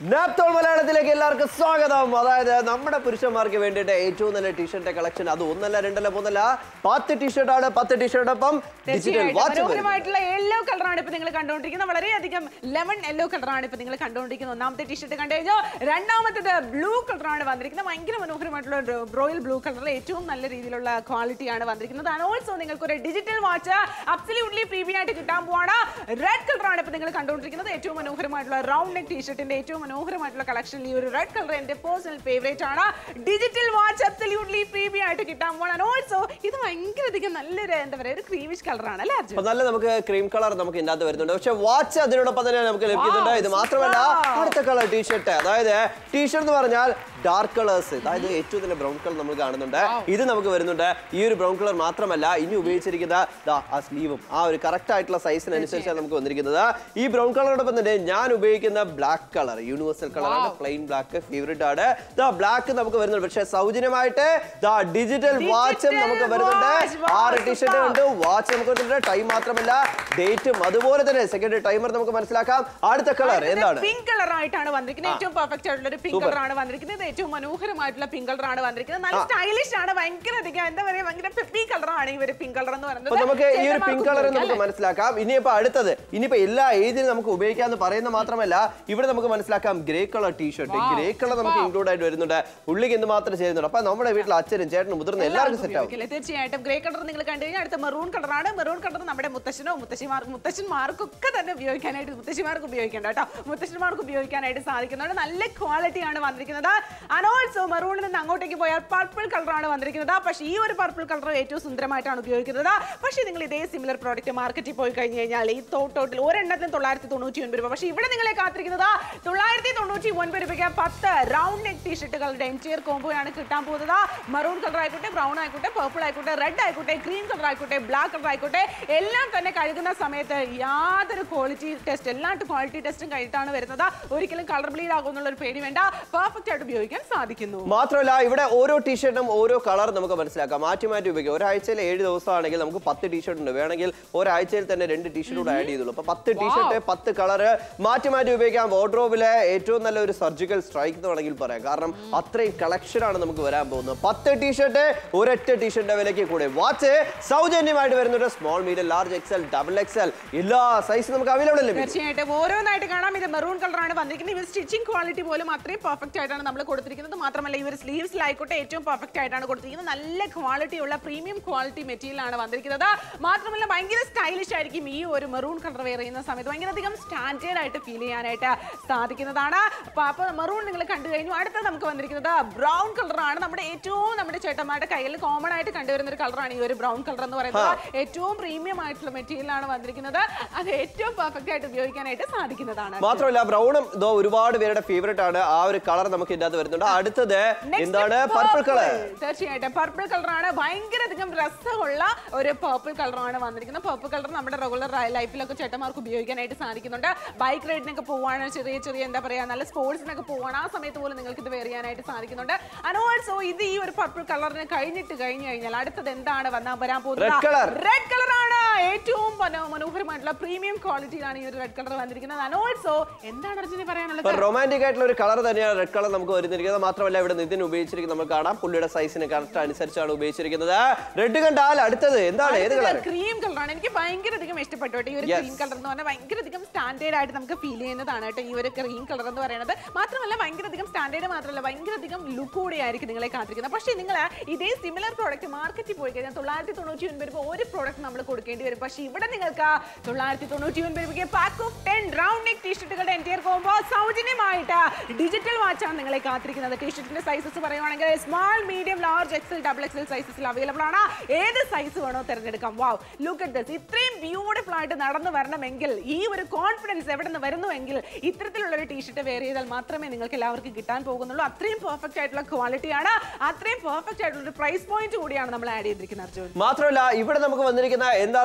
നാപ്തോൾ മലയാളത്തിലേക്ക് എല്ലാവർക്കും സ്വാഗതം അതായത് നമ്മുടെ പുരുഷന്മാർക്ക് വേണ്ടിയിട്ട് ഏറ്റവും നല്ല ടീഷർട്ട് കളക്ഷൻ അത് ഒന്നല്ല രണ്ടല്ല മൂന്നല്ല പത്ത് ടീഷർട്ട് ആണ് പത്ത് ടീഷർട്ടൊപ്പം ഡിജിറ്റൽ തീർച്ചയായിട്ടും വാച്ച് മനോഹരമായിട്ടുള്ള യെല്ലോ കളറാണ് ഇപ്പൊ നിങ്ങൾ കണ്ടുകൊണ്ടിരിക്കുന്നത് വളരെയധികം ലെമൺ യെല്ലോ കളറാണ് ഇപ്പൊ നിങ്ങൾ കണ്ടുകൊണ്ടിരിക്കുന്നത് ഒന്നാമത്തെ ടീഷർട്ട് കണ്ടു കഴിഞ്ഞോ രണ്ടാമത്തേത് ബ്ലൂ കളറാണ് വന്നിരിക്കുന്നത് ഭയങ്കര മനോഹരമായിട്ടുള്ള റോയൽ ബ്ലൂ കളറിൽ ഏറ്റവും നല്ല രീതിയിലുള്ള ക്വാളിറ്റിയാണ് വന്നിരിക്കുന്നത് ആൻഡ് ഓൾസോ നിങ്ങൾക്ക് ഒരു ഡിജിറ്റൽ വാച്ച് അബ്സല്യൂട്ട്ലി പ്രീമിയം ആയിട്ട് കിട്ടാൻ പോവാണ് റെഡ് കളറാണ് ഇപ്പൊ നിങ്ങൾ കണ്ടുകൊണ്ടിരിക്കുന്നത് ഏറ്റവും മനോഹരമായിട്ടുള്ള റൗണ്ട് നെക്ക് ടീഷർട്ടിന്റെ ഏറ്റവും മനോഹരമായിട്ടുള്ള കളക്ഷനിൽ ഈ ഒരു റെഡ് കളർ എന്റെ പേഴ്സണൽ ഫേവറേറ്റ് ആണ് ഡിജിറ്റൽ വാച്ച് അബ്സല്യൂട്ട്ലി പ്രീമിയം ആയിട്ട് കിട്ടാൻ പോവാണ് ഓൾസോ ഇത് ഭയങ്കര അധികം നല്ലൊരു എന്താ പറയുക ഒരു ക്രീമിഷ് കളറാണ് അല്ലേ അർജുൻ അപ്പൊ നല്ല നമുക്ക് ക്രീം കളർ നമുക്ക് ഇതിനകത്ത് വരുന്നുണ്ട് പക്ഷെ വാച്ച് അതിനോടൊപ്പം തന്നെ നമുക്ക് ലഭിക്കുന്നുണ്ട് ഇത് മാത്രമല്ല super. അടുത്ത കളർ ടീഷർട്ട് അതായത് ടീഷർട്ട് എന്ന് പറഞ്ഞാൽ ഡാർക്ക് കളേഴ്സ് അതായത് ഏറ്റവും നല്ല ബ്രൗൺ കളർ നമ്മൾ കാണുന്നുണ്ട് ഇത് നമുക്ക് വരുന്നുണ്ട് ഈ ഒരു ബ്രൗൺ കളർ മാത്രമല്ല ഇനി ഉപയോഗിച്ചിരിക്കുന്ന ദാ ആ സ്ലീവും ആ ഒരു കറക്റ്റ് ആയിട്ടുള്ള സൈസിനനുസരിച്ചാണ് നമുക്ക് വന്നിരിക്കുന്നത് ഈ ബ്രൗൺ കളറോടൊപ്പം തന്നെ ഞാൻ ഉപയോഗിക്കുന്ന ബ്ലാക്ക് കളർ യൂണിവേഴ്സൽ കളറാണ് പ്ലെയിൻ ബ്ലാക്ക് ഫേവറേറ്റ് ആണ് ദാ ബ്ലാക്ക് നമുക്ക് വരുന്നുണ്ട് പക്ഷേ സൗജന്യമായിട്ട് ദാ ഡിജിറ്റൽ വാച്ചും നമുക്ക് വരുന്നുണ്ട് watch. Wow, ആറ് ടീഷർട്ട് super. ഉണ്ട് വാച്ച് നമുക്ക് വരുന്നുണ്ട് ടൈം മാത്രമല്ല ഡേറ്റും അതുപോലെ തന്നെ സെക്കൻഡ് ടൈമർ നമുക്ക് മനസ്സിലാക്കാം അടുത്ത കളർ എന്താണ് പിങ്ക് കളർ ആയിട്ടാണ് വന്നിരിക്കുന്നത് ഏറ്റവും പെർഫെക്റ്റ് ആയിട്ടുള്ള ഒരു പിങ്ക് Super. കളർ ആണ് വന്നിരിക്കുന്നത് ഇത് ഏറ്റവും മനോഹരമായിട്ടുള്ള പിങ്ക് കളർ ആണ് വന്നിരിക്കുന്നത് നല്ല സ്റ്റൈലിഷ് ആണ് ഭയങ്കര അധികം എന്താ പറയാ ഭയങ്കര പെപ്പി കളർ ആണ് ഈ ഒരു പിങ്ക് കളർ എന്ന് അപ്പൊ പറയുന്നത് നമുക്ക് ഈ ഒരു പിങ്ക് കളർ ചേട്ടന്മാർക്ക് നമുക്ക് മനസ്സിലാക്കാം ഇനിയിപ്പോ അടുത്തത് ഇനിയിപ്പോ എല്ലാ ഏജിലും നമുക്ക് ഉപയോഗിക്കാമെന്ന് പറയുന്ന മാത്രമല്ല ഇവിടെ നമുക്ക് മനസ്സിലാക്കാം grey colour T shirt grey colour നമുക്ക് ഇൻക്ലൂഡ് ആയിട്ട് വരുന്നുണ്ട് ഉള്ളിക്ക് എന്ത് മാത്രം ചെയ്യുന്നുണ്ട് അപ്പൊ നമ്മുടെ വീട്ടിൽ അച്ഛനും ചേട്ടനും മുതിർന്ന എല്ലാവർക്കും സെറ്റ് ആവും ഉപയോഗിക്കില്ലേ? തീർച്ചയായിട്ടും ഗ്രേ കളർ നിങ്ങൾ കണ്ടു കഴിഞ്ഞാൽ അടുത്ത മെറൂൺ കളറാണ് മെറൂൺ കളർ നമ്മുടെ മുത്തശ്ശനോ മുത്തശ്ശിമാർ മുത്തശ്ശന്മാർക്കൊക്കെ തന്നെ ഉപയോഗിക്കാനായിട്ട് മുത്തശ്ശിമാർക്ക് ഉപയോഗിക്കേണ്ട കേട്ടോ മുത്തശ്ശന്മാർക്ക് ഉപയോഗിക്കാനായിട്ട് സാധിക്കുന്നുണ്ട് നല്ല ക്വാളിറ്റിയാണ് വന്നിരിക്കുന്നത് അനോൾസോ മെറൂണിൽ നിന്ന് അങ്ങോട്ടേക്ക് പോയാൽ പർപ്പിൾ കളറാണ് വന്നിരിക്കുന്നത് പക്ഷേ ഈ ഒരു പർപ്പിൾ കളർ ഏറ്റവും സുന്ദരമായിട്ടാണ് ഉപയോഗിക്കുന്നത് പക്ഷേ നിങ്ങൾ ഇതേ സിമിലർ പ്രോഡക്റ്റ് മാർക്കറ്റിൽ പോയി കഴിഞ്ഞ് കഴിഞ്ഞാൽ ഈ ടോട്ടൽ ഒരെണ്ണത്തിന് തൊള്ളായിരത്തി തൊണ്ണൂറ്റി ഒൻപത് രൂപ പക്ഷേ ഇവിടെ നിങ്ങളെ കാത്തിരിക്കുന്നത് തൊള്ളായിരത്തി തൊണ്ണൂറ്റി ഒൻപത് രൂപയ്ക്ക് പത്ത് റൗണ്ട് നെക്ക് ടീഷർട്ടുകളുടെ എൻറ്റിയർ കോംബോയാണ് കിട്ടാൻ പോകുന്നത് മറൂൺ കളർ ആയിക്കോട്ടെ ബ്രൗൺ ആയിക്കോട്ടെ പർപ്പിൾ ആയിക്കോട്ടെ റെഡ് ആയിക്കോട്ടെ ഗ്രീൻ കളർ ആയിക്കോട്ടെ ബ്ലാക്ക് കളർ ആയിക്കോട്ടെ എല്ലാം തന്നെ കഴുകുന്ന സമയത്ത് യാതൊരു ക്വാളിറ്റി ടെസ്റ്റ് എല്ലാ ക്വാളിറ്റി ടെസ്റ്റും കഴിഞ്ഞിട്ടാണ് വരുന്നത് ഒരിക്കലും കളർ ബ്ലീഡ് ആകുമെന്നുള്ള ഒരു പേടി വേണ്ട പെർഫെക്റ്റ് ആയിട്ട് ഉപയോഗിക്കാൻ സാധിക്കുന്നു മാത്രമല്ല ഇവിടെ ഓരോ ടീഷർട്ടും ഓരോ കളർ നമുക്ക് മനസ്സിലാക്കാം മാറ്റി മാറ്റി ഉപയോഗിക്കാം ഒരാഴ്ചയിൽ ഏഴ് ദിവസമാണെങ്കിൽ നമുക്ക് പത്ത് ടീഷർട്ട് ഉണ്ട് വേണമെങ്കിൽ ഒരാഴ്ചയിൽ തന്നെ രണ്ട് ടീഷർട്ട് കൂടെ ആഡ് ചെയ്തുള്ളൂ അപ്പൊ പത്ത് ടീഷർട്ട് പത്ത് കളർ മാറ്റി മാറ്റി ഉപയോഗിക്കാം വാർഡ്രോബിലെ ഏറ്റവും നല്ല ഒരു സർജിക്കൽ സ്ട്രൈക്ക് എന്ന് വേണമെങ്കിൽ പറയാം കാരണം അത്രയും കളക്ഷൻ ആണ് നമുക്ക് വരാൻ പോകുന്നത് പത്ത് ടീഷർട്ട് ഒരൊറ്റ ടീഷർട്ടിന്റെ വിലയ്ക്ക് കൂടെ വാച്ച് സൗജന്യമായിട്ട് വരുന്നുണ്ട് small medium large XL double XL എല്ലാ സൈസും നമുക്ക് അവൈലബിൾ ലഭിക്കും തീർച്ചയായിട്ടും ഓരോന്നായിട്ട് കാണാം ഇത് മെറൂൺ കളറാണ് വന്നിരിക്കുന്നത് ഇവർ സ്റ്റിച്ചിങ് ക്വാളിറ്റി പോലും അത്രയും പെർഫെക്റ്റ് ആയിട്ടാണ് നമ്മൾ കൊടുത്തിരിക്കുന്നത് മാത്രമല്ല ഇവർ സ്ലീവ്സിലായിക്കോട്ടെ ഏറ്റവും പെർഫെക്റ്റ് ആയിട്ടാണ് കൊടുത്തിരിക്കുന്നത് നല്ല ക്വാളിറ്റി ഉള്ള പ്രീമിയം ക്വാളിറ്റി മെറ്റീരിയൽ ആണ് വന്നിരിക്കുന്നത് മാത്രമല്ല ഭയങ്കര സ്റ്റൈലിഷ് ആയിരിക്കും ഈ ഒരു മെറൂൺ കളർ വെയർ ചെയ്യുന്ന സമയത്ത് ഭയങ്കര അധികം സ്റ്റാൻഡേർഡ് ആയിട്ട് ഫീൽ ചെയ്യാനായിട്ട് സാധിക്കുന്നതാണ് അപ്പൊ അപ്പോൾ മെറൂൺ നിങ്ങൾ കണ്ടു കഴിഞ്ഞു അടുത്ത നമുക്ക് വന്നിരിക്കുന്നത് ബ്രൗൺ കളറാണ് നമ്മുടെ ഏറ്റവും നമ്മുടെ ചേട്ടന്മാരുടെ കയ്യിൽ കോമൺ ആയിട്ട് കണ്ടുവരുന്ന ഒരു കളറാണ് ഈ ഒരു ബ്രൗൺ കളർ എന്ന് പറയുന്നത് ഏറ്റവും പ്രീമിയം ആയിട്ടുള്ള മെറ്റീരിയൽ ആണ് വന്നിരിക്കുന്നത് അത് ഏറ്റവും പെർഫെക്റ്റ് ആയിട്ട് ഉപയോഗിക്കാനായിട്ട് സാധിക്കുന്നതാണ് മാത്രമല്ല ബ്രൗണും ഇതോ ഒരുപാട് പേരുടെ ഫേവറേറ്റ് ആണ് ആ ഒരു കളർ നമുക്ക് ഇതിനകത്ത് വരുന്നുണ്ട് അടുത്തത് Next എന്താണ് purple. പർപ്പിൾ കളർ തീർച്ചയായിട്ടും പർപ്പിൾ കളറാണ് ഭയങ്കര അധികം രസമുള്ള ഒരു പർപ്പിൾ കളറാണ് വന്നിരിക്കുന്നത് പർപ്പിൾ കളർ നമ്മുടെ റെഗുലർ ലൈഫിലൊക്കെ ചേട്ടന്മാർക്ക് ഉപയോഗിക്കാനായിട്ട് സാധിക്കുന്നുണ്ട് ബൈക്ക് റൈഡിനൊക്കെ പോവാണ് ചെറിയ ചെറിയ എന്താ പറയാ നല്ല സ്പോർട്സിനൊക്കെ പോവാണ് ആ സമയത്ത് പോലും നിങ്ങൾക്ക് ഇത് വെയർ ചെയ്യാനായിട്ട് സാധിക്കുന്നുണ്ട് അനോൾസോ ഇത് ഈ ഒരു പർപ്പിൾ കളറിന് കഴിഞ്ഞിട്ട് കഴിഞ്ഞു കഴിഞ്ഞാൽ അടുത്തത് എന്താണ് വന്നാ വരാൻ Red colour. റെഡ് കളറാണ് ഏറ്റവും മനോ- മനോഹരമായിട്ടുള്ള പ്രീമിയം ക്വാളിറ്റിയിലാണ് ഈ ഒരു റെഡ് കളർ വന്നിരിക്കുന്നത് അനോൾസോ എന്താണ് അർജുനെ പറയാനുള്ളത് റൊമാൻറ്റിക് ആയിട്ടുള്ള ഒരു കളർ തന്നെയാണ് റെഡ് കളർ നമുക്ക് വരുന്നിരിക്കുന്നത് മാത്രമല്ല ഇവിടെ നിതിൻ ഉപയോഗിച്ചിരിക്കുന്നത് നമുക്ക് കാണാം പുള്ളിയുടെ സൈസിന് കറക്റ്റ് അനുസരിച്ചാണ് ഉപയോഗിച്ചിരിക്കുന്നത് റെഡ് കണ്ടാൽ അടുത്തത് എന്താണ് ഏത് കളർ ക്രീം കളറാണ് എനിക്ക് ഭയങ്കര അധികം ഇഷ്ടപ്പെട്ടു കേട്ടോ ഈ ഒരു Yes. ക്രീം കളർ എന്ന് പറഞ്ഞാൽ ഭയങ്കര അധികം സ്റ്റാൻഡേർഡ് ആയിട്ട് നമുക്ക് ഫീൽ ചെയ്യുന്നതാണ് കേട്ടോ ഈ ഒരു ക്രീം കളർ എന്ന് പറയുന്നത് മാത്രമല്ല ഭയങ്കര അധികം സ്റ്റാൻഡേർഡ് മാത്രമല്ല ഭയങ്കര അധികം ലുക്ക് കൂടെ ആയിരിക്കും നിങ്ങളെ കാത്തിരിക്കുന്നത് പക്ഷേ നിങ്ങൾ ഇതേ സിമിലർ പ്രോഡക്റ്റ് മാർക്കറ്റിൽ പോയി കഴിഞ്ഞാൽ തൊള്ളായിരത്തി തൊണ്ണൂറ്റി ഒൻപത് രൂപ ഒരു പ്രോഡക്റ്റ് നമ്മൾ കൊടുക്കേണ്ടി വരും പക്ഷേ ഇവിടെ നിങ്ങൾക്ക് തൊള്ളായിരത്തി തൊണ്ണൂറ്റി ഒൻപത് രൂപയ്ക്ക് pack of ten round neck ടീഷർട്ടുകളുടെ എൻറ്റിയർ കോമ്പോ സൗജന്യമായിട്ട് ഡിജിറ്റൽ വാച്ചാണ് നിങ്ങളെ കാത്തിരിക്കുന്നത് ടീഷർട്ടിന്റെ സൈസസ് പറയുവാണെങ്കിൽ small medium large XL double XL സൈസസിൽ അവൈലബിൾ ആണ് ഏത് സൈസ് വേണോ തിരഞ്ഞെടുക്കാം വാവ് ലുക്ക് അറ്റ് ദിസ് ഇത്രയും ബ്യൂട്ടിഫുൾ ആയിട്ട് നടന്നു വരണമെങ്കിൽ ഈ ഒരു കോൺഫിഡൻസ് എവിടെ നിന്ന് വരുന്നുവെങ്കിൽ ഇത്തരത്തിലുള്ള ഒരു ടീഷർട്ട് വെയർ ചെയ്താൽ മാത്രമേ നിങ്ങൾക്ക് എല്ലാവർക്കും കിട്ടാൻ പോകുന്നുള്ളൂ അത്രയും പെർഫെക്റ്റ് ആയിട്ടുള്ള ക്വാളിറ്റിയാണ് അത്രയും പെർഫെക്റ്റ് ആയിട്ടുള്ള ഒരു പ്രൈസ് പോയിന്റ് കൂടിയാണ് നമ്മൾ ആഡ് ചെയ്തിരിക്കുന്നത് അർജുൻ മാത്രമല്ല ഇവിടെ നമുക്ക് വന്നിരിക്കുന്ന എന്താണ്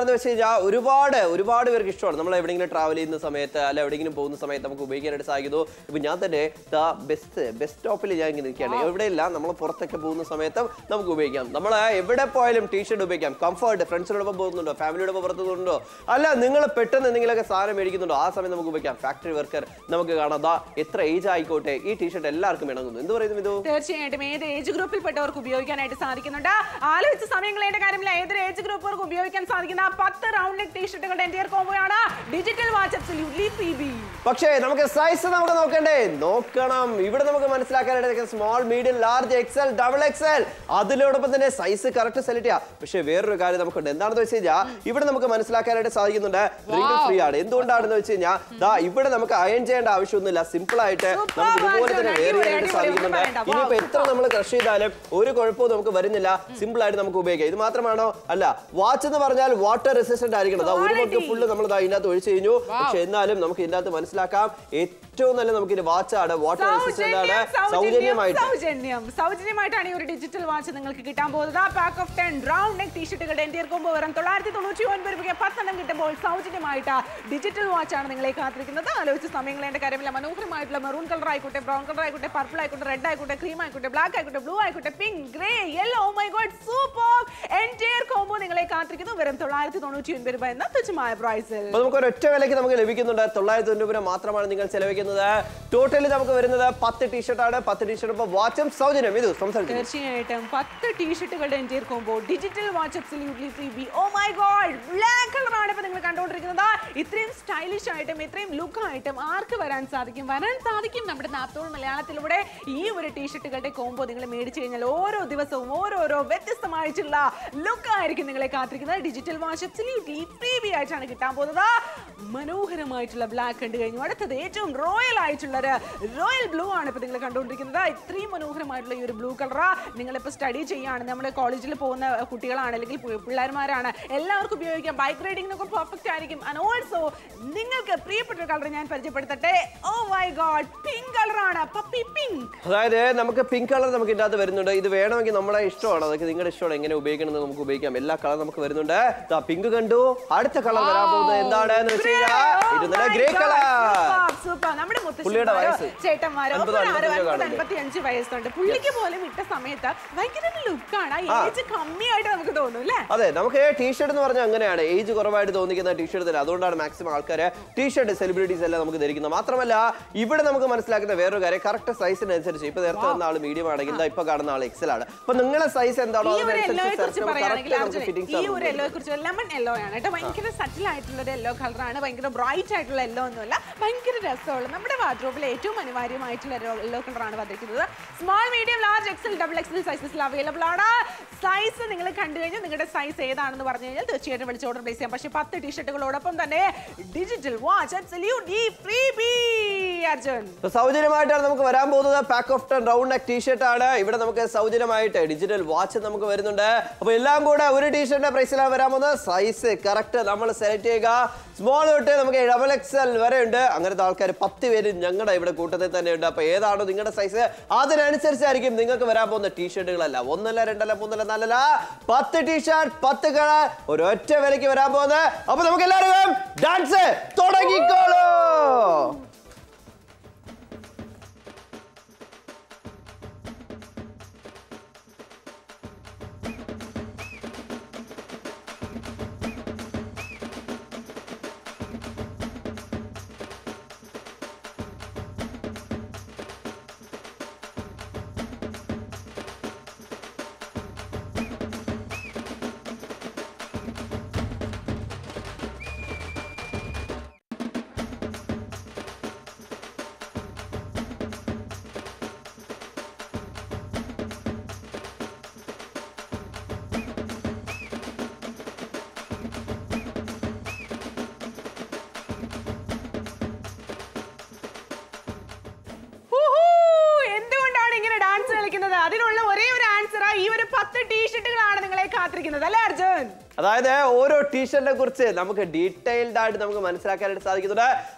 എന്താണെന്ന് വെച്ച് കഴിഞ്ഞാൽ ഒരുപാട് ഒരുപാട് പേർക്ക് ഇഷ്ടമാണ് നമ്മൾ എവിടെയെങ്കിലും ട്രാവൽ ചെയ്യുന്ന സമയത്ത് അല്ല എവിടെയെങ്കിലും പോകുന്ന സമയത്ത് നമുക്ക് ഉപയോഗിക്കാനായിട്ട് സാധിക്കുന്നു ഇപ്പൊ ഞാൻ തന്നെ ദ ബെസ്റ്റ് ബസ് സ്റ്റോപ്പിൽ ഞാൻ ഇങ്ങനെ നിൽക്കുകയാണ് എവിടെയില്ല നമ്മൾ പുറത്തൊക്കെ പോകുന്ന സമയത്തും നമുക്ക് ഉപയോഗിക്കാം നമ്മൾ എവിടെ പോയാലും ടീഷർട്ട് ഉപയോഗിക്കാം കംഫർട്ട് ഫ്രണ്ട്സിനോടൊപ്പം പോകുന്നുണ്ടോ ഫാമിലിയോടൊപ്പം പുറത്ത് പോകുന്നുണ്ടോ അല്ല നിങ്ങൾ പെട്ടെന്ന് എന്തെങ്കിലുമൊക്കെ സാധനം മേടിക്കുന്നുണ്ടോ ആ സമയം നമുക്ക് ഉപയോഗിക്കാം ഫാക്ടറി വർക്കർ നമുക്ക് കാണാം ദാ എത്ര ഏജ് ആയിക്കോട്ടെ ഈ ടീഷർട്ട് എല്ലാവർക്കും ഇണങ്ങുന്നു എന്ത് പറയുന്നു ഇത് തീർച്ചയായിട്ടും ഏത് ഏജ് ഗ്രൂപ്പിൽപ്പെട്ടവർക്ക് ഉപയോഗിക്കാനായിട്ട് സാധിക്കുന്നുണ്ട് ആലോചിച്ച സമയങ്ങളേണ്ട കാര്യമില്ല ഏതൊരു ഏജ് ഗ്രൂപ്പുകൾക്ക് ഉപയോഗിക്കാൻ സാധിക്കുന്ന ആ പത്ത് റൗണ്ട് നെക്ക് ടീഷർട്ടുകളുടെ എൻറ്റിയർ കോമ്പോയാണ് digital watch absolutely free freebie പക്ഷേ നമുക്ക് സൈസ് നമുക്ക് നോക്കണ്ടേ നോക്കണം ഇവിടെ നമുക്ക് മനസ്സിലാക്കാനായിട്ട് small medium large XL double XL അതിനോടൊപ്പം തന്നെ സൈസ് കറക്റ്റ് സെലക്ട് ചെയ്യാം പക്ഷേ വേറൊരു കാര്യം നമുക്കുണ്ട് എന്താണെന്ന് വെച്ച് കഴിഞ്ഞാൽ ഇവിടെ നമുക്ക് മനസ്സിലാക്കാനായിട്ട് സാധിക്കുന്നുണ്ട് റിംഗിൾ ഫ്രീ ആണ് എന്തുകൊണ്ടാണെന്ന് വെച്ച് കഴിഞ്ഞാൽ ദാ ഇവിടെ നമുക്ക് അയൺ ചെയ്യേണ്ട ആവശ്യമൊന്നുമില്ല സിമ്പിൾ ആയിട്ട് Super നമുക്ക് ഇതുപോലെ തന്നെ അടിപൊളി, വേറെ ചെയ്യാനായിട്ട് അടിപൊളി, സാധിക്കുന്നുണ്ട് ഒന്നും പറയണ്ട. ഇനിയിപ്പോ എത്ര നമ്മൾ ക്രഷ് ചെയ്താലും ഒരു കുഴപ്പവും നമുക്ക് വരുന്നില്ല സിമ്പിൾ ആയിട്ട് നമുക്ക് ഉപയോഗിക്കാം ഇത് മാത്രമാണോ അല്ല വാച്ച് എന്ന് പറഞ്ഞാൽ വാട്ടർ റെസിസ്റ്റന്റ് ആയിരിക്കണം ദാ ഒരു മൊത്തം Quality. ഫുള്ള് നമ്മൾ ദാ ഇതിനകത്ത് ഒഴിച്ചു കഴിഞ്ഞു പക്ഷെ എന്നാലും നമുക്ക് ഇതിനകത്ത് മനസ്സിലാക്കാം ഏറ്റവും നല്ല നമുക്ക് ഇത് വാച്ചാണ് വാട്ടർ റെസിസ്റ്റന്റ് ആണ് സൗജന്യം സൗജന്യം സൗജന്യമായിട്ട് സൗജന്യം സൗജന്യമായിട്ടാണ് ഈ ഒരു ഡിജിറ്റൽ വാച്ച് നിങ്ങൾക്ക് കിട്ടാൻ പോകുന്നത് pack of ten round neck ടീഷർട്ടുകളുടെ എൻറ്റിയർ കോമ്പോ വെറും തൊള്ളായിരത്തി തൊണ്ണൂറ്റി ഒൻപത് രൂപയ്ക്ക് പത്തെണ്ണം കിട്ടുമ്പോൾ സൗജന്യമായിട്ട് ഡിജിറ്റൽ വാച്ചാണ് നിങ്ങളെ കാത്തിരിക്കുന്നത് ആലോചിച്ച് സമയങ്ങളേണ്ട കാര്യമില്ല മനോഹരമായിട്ടുള്ള മെറൂൺ കളർ ആയിക്കോട്ടെ ബ്രൗൺ കളർ ആയിക്കോട്ടെ പർപ്പിൾ ആയിക്കോട്ടെ റെഡ് ആയിക്കോട്ടെ ക്രീം ആയിക്കോട്ടെ ബ്ലാക്ക് ആയിക്കോട്ടെ ബ്ലൂ ആയിക്കോട്ടെ pink grey yellow my god super entire combo നിങ്ങളെ കാത്തിരിക്കുന്നു വെറും തൊള്ളായിരത്തി തൊണ്ണൂറ്റി ഒൻപത് രൂപ എന്ന തുച്ഛമായ പ്രൈസിൽ അപ്പൊ നമുക്ക് ഒരൊറ്റ വിലയ്ക്ക് നമുക്ക് ലഭിക്കുന്നുണ്ട് തൊള്ളായിരത്തി തൊണ്ണൂറ് രൂപ മാത്രമാണ് നിങ്ങൾ ചെലവഴിക്കുന്നത് ടോട്ടലി നമുക്ക് വരുന്നത് പത്ത് ടീഷർട്ട് ആണ് പത്ത് ടീഷർട്ട് ഇപ്പൊ വാച്ചും സൗജന്യം ഇത് സംസാരിച്ചു തീർച്ചയായിട്ടും പത്ത് ടീഷർട്ടുകളുടെ entire combo digital watch absolutely free freebie oh my god black കളറാണ് ഇപ്പൊ നിങ്ങൾ കണ്ടുകൊണ്ടിരിക്കുന്നത് ഇത്രയും സ്റ്റൈലിഷ് ആയിട്ടും ഇത്രയും ലുക്ക് ആയിട്ടും ആർക്ക് വരാൻ സാധിക്കും വരാൻ സാധിക്കും നമ്മുടെ നാത്തോൾ മലയാളത്തിലൂടെ ഈ ഒരു ടീഷർട്ടുകളുടെ കോമ്പോ നിങ്ങൾ മേടിച്ചു കഴിഞ്ഞാൽ ഓരോ ദിവസവും ഓരോരോ വ്യത്യസ്തമായിട്ടുള്ള ലുക്ക് ആയിരിക്കും നിങ്ങളെ കാത്തിരിക്കുന്നത് digital watch absolutely free B ആയിട്ടാണ് കിട്ടാൻ പോകുന്നത് മനോഹരമായിട്ടുള്ള ബ്ലാക്ക് കണ്ടു കഴിഞ്ഞു അടുത്തത് ഏറ്റവും റോയൽ ആയിട്ടുള്ള ഒരു റോയൽ ബ്ലൂ ആണ് ഇപ്പൊ നിങ്ങൾ കണ്ടുകൊണ്ടിരിക്കുന്നത് ഇത്രയും മനോഹരമായിട്ടുള്ള ഈ ഒരു ബ്ലൂ കളറാ നിങ്ങളിപ്പോൾ സ്റ്റഡി ചെയ്യാണ് നമ്മുടെ കോളേജിൽ പോകുന്ന കുട്ടികളാണ് അല്ലെങ്കിൽ പി- പിള്ളേർമാരാണ് എല്ലാവർക്കും ഉപയോഗിക്കാം ബൈക്ക് റൈഡിങ്ങിനൊക്കെ പെർഫെക്റ്റ് ആയിരിക്കും ആൻഡ് ഓൾസോ നിങ്ങൾക്ക് പ്രിയപ്പെട്ട ഒരു കളർ ഞാൻ പരിചയപ്പെടുത്തട്ടെ ഓ മൈ ഗോഡ് പിങ്ക് കളറാണ് പപ്പി പിങ്ക് അതായത് നമുക്ക് പിങ്ക് കളർ നമുക്ക് ഇതിനകത്ത് വരുന്നുണ്ട് ഇത് വേണമെങ്കിൽ നമ്മുടെ ഇഷ്ടമാണ് അതൊക്കെ നിങ്ങളുടെ ഇഷ്ടമാണ് എങ്ങനെ ഉപയോഗിക്കണം എന്ന് നമുക്ക് ഉപയോഗിക്കാം എല്ലാ കളർ നമുക്ക് വരുന്നുണ്ട് പിങ്ക് കണ്ടു അടുത്ത കളർ വരാൻ പോകുന്നത് എന്താണെന്ന് വെച്ച് കഴിഞ്ഞാൽ ഇത് നല്ല ഗ്രേ കളർ സൂപ്പർ നമ്മുടെ പുള്ളിയുടെ മുത്തശ്ശിമാരോ വയസ്സ്. ചേട്ടന്മാരോ അൻപത് ഒരു ആറ് അൻപത്തഞ്ചോ അൻപത് കാണും. അൻപത്തി അഞ്ച് വയസ്സുണ്ട് പുള്ളിക്ക് പോലും ഇട്ട സമയത്ത് ഭയങ്കര ഒരു ലുക്കാണ് ആ ഏജ് കമ്മിയായിട്ട് നമുക്ക് തോന്നും അല്ലേ അതെ നമുക്ക് ടീഷർട്ട് എന്ന് പറഞ്ഞാൽ അങ്ങനെയാണ് ഏജ് കുറവായിട്ട് തോന്നിക്കുന്ന ടീഷർട്ട് തന്നെ അതുകൊണ്ടാണ് മാക്സിമം ആൾക്കാർ ടീഷർട്ട് സെലിബ്രിറ്റീസ് എല്ലാം നമുക്ക് ധരിക്കുന്നത് മാത്രമല്ല ഇവിടെ നമുക്ക് മനസ്സിലാക്കുന്ന വേറൊരു കാര്യം കറക്റ്റ് സൈസിനനുസരിച്ച് ഇപ്പൊ നേരത്തെ വന്ന ആൾ മീഡിയം ആണെങ്കിൽ ദാ ഇപ്പൊ കാണുന്ന ആൾ എക്സൽ ആണ് അപ്പൊ നിങ്ങളുടെ സൈസ് എന്താണോ ഈ ഒരു യെല്ലോയെ കുറിച്ച് പറയുകയാണെങ്കിൽ നമുക്ക് അർജുനെ, ഫിറ്റിംഗ്സ് ഈ ഒരു യെല്ലോയെ കുറിച്ച് ലെമൺ യെല്ലോ ആണ് കേട്ടോ ഭയങ്കര സറ്റിൽ ആയിട്ടുള്ള ഒരു യെല്ലോ കളറാണ് ഭയങ്കര ബ്രൈറ്റ് ആയിട്ടുള്ള യെല്ലോ ഒന്നുമല്ല ഭയങ്കര രസമുള്ള നമ്മുടെ വാർഡ്രോബിൽ ഏറ്റവും അനിവാര്യമായിട്ടുള്ള യെല്ലോ കളറാണ് വന്നിരിക്കുന്നത് small medium large XL double XL സൈസസിൽ അവൈലബിൾ ആണ് സൈസ് നിങ്ങൾ കണ്ടു കഴിഞ്ഞാൽ നിങ്ങളുടെ സൈസ് ഏതാണെന്ന് പറഞ്ഞു കഴിഞ്ഞാൽ തീർച്ചയായിട്ടും വിളിച്ച് ഓർഡർ പ്ലേസ് ചെയ്യാം പക്ഷേ പത്ത് ടീഷർട്ടുകളോടൊപ്പം തന്നെ digital watch absolutely free freebie Arjun ഇപ്പൊ സൗജന്യമായിട്ടാണ് നമുക്ക് വരാൻ പോകുന്നത് pack of ten round neck T shirt ആണ് ഇവിടെ നമുക്ക് സൗജന്യമായിട്ട് ഡിജിറ്റൽ വാച്ച് നമുക്ക് വരുന്നുണ്ട് അപ്പൊ എല്ലാം കൂടെ ഒരു ടീഷർട്ടിന്റെ പ്രൈസിലാണ് വരാൻ പോകുന്നത് സൈസ് കറക്റ്റ് നമ്മൾ സെലക്ട് ചെയ്യുക സ്മോൾ തൊട്ട് നമുക്ക് ഡബിൾ എക്സൽ വരെ ഉണ്ട് അങ്ങനത്തെ ആൾക്കാർ പത്ത് പേര് ഞങ്ങളുടെ ഇവിടെ കൂട്ടത്തിൽ തന്നെ ഉണ്ട് അപ്പൊ ഏതാണോ നിങ്ങളുടെ സൈസ് അതിനനുസരിച്ചായിരിക്കും നിങ്ങൾക്ക് വരാൻ പോകുന്ന ടീഷർട്ടുകളല്ല ഒന്നല്ല രണ്ടല്ല മൂന്നല്ല നാലല്ല പത്ത് ടീഷർട്ട് പത്ത് കളർ ഒരൊറ്റ വിലയ്ക്ക് വരാൻ പോകുന്നത് അപ്പൊ നമുക്ക് എല്ലാവരും ഡാൻസ് തുടങ്ങിക്കോളൂ ഹൂഹൂ! എന്തുകൊണ്ടാണ് ഇങ്ങനെ ഡാൻസ് കളിക്കുന്നത് അതിനുള്ള ഒരേ ഒരു ആൻസർ ഈ ഒരു പത്ത് ടീഷർട്ടുകളാണ് നിങ്ങളെ കാത്തിരിക്കുന്നത് അല്ലേ അർജുൻ അതായത് ഓരോ ടീഷർട്ടിനെ കുറിച്ച് നമുക്ക് ഡീറ്റെയിൽഡ് ആയിട്ട് നമുക്ക് മനസ്സിലാക്കാനായിട്ട് സാധിക്കുന്നുണ്ട്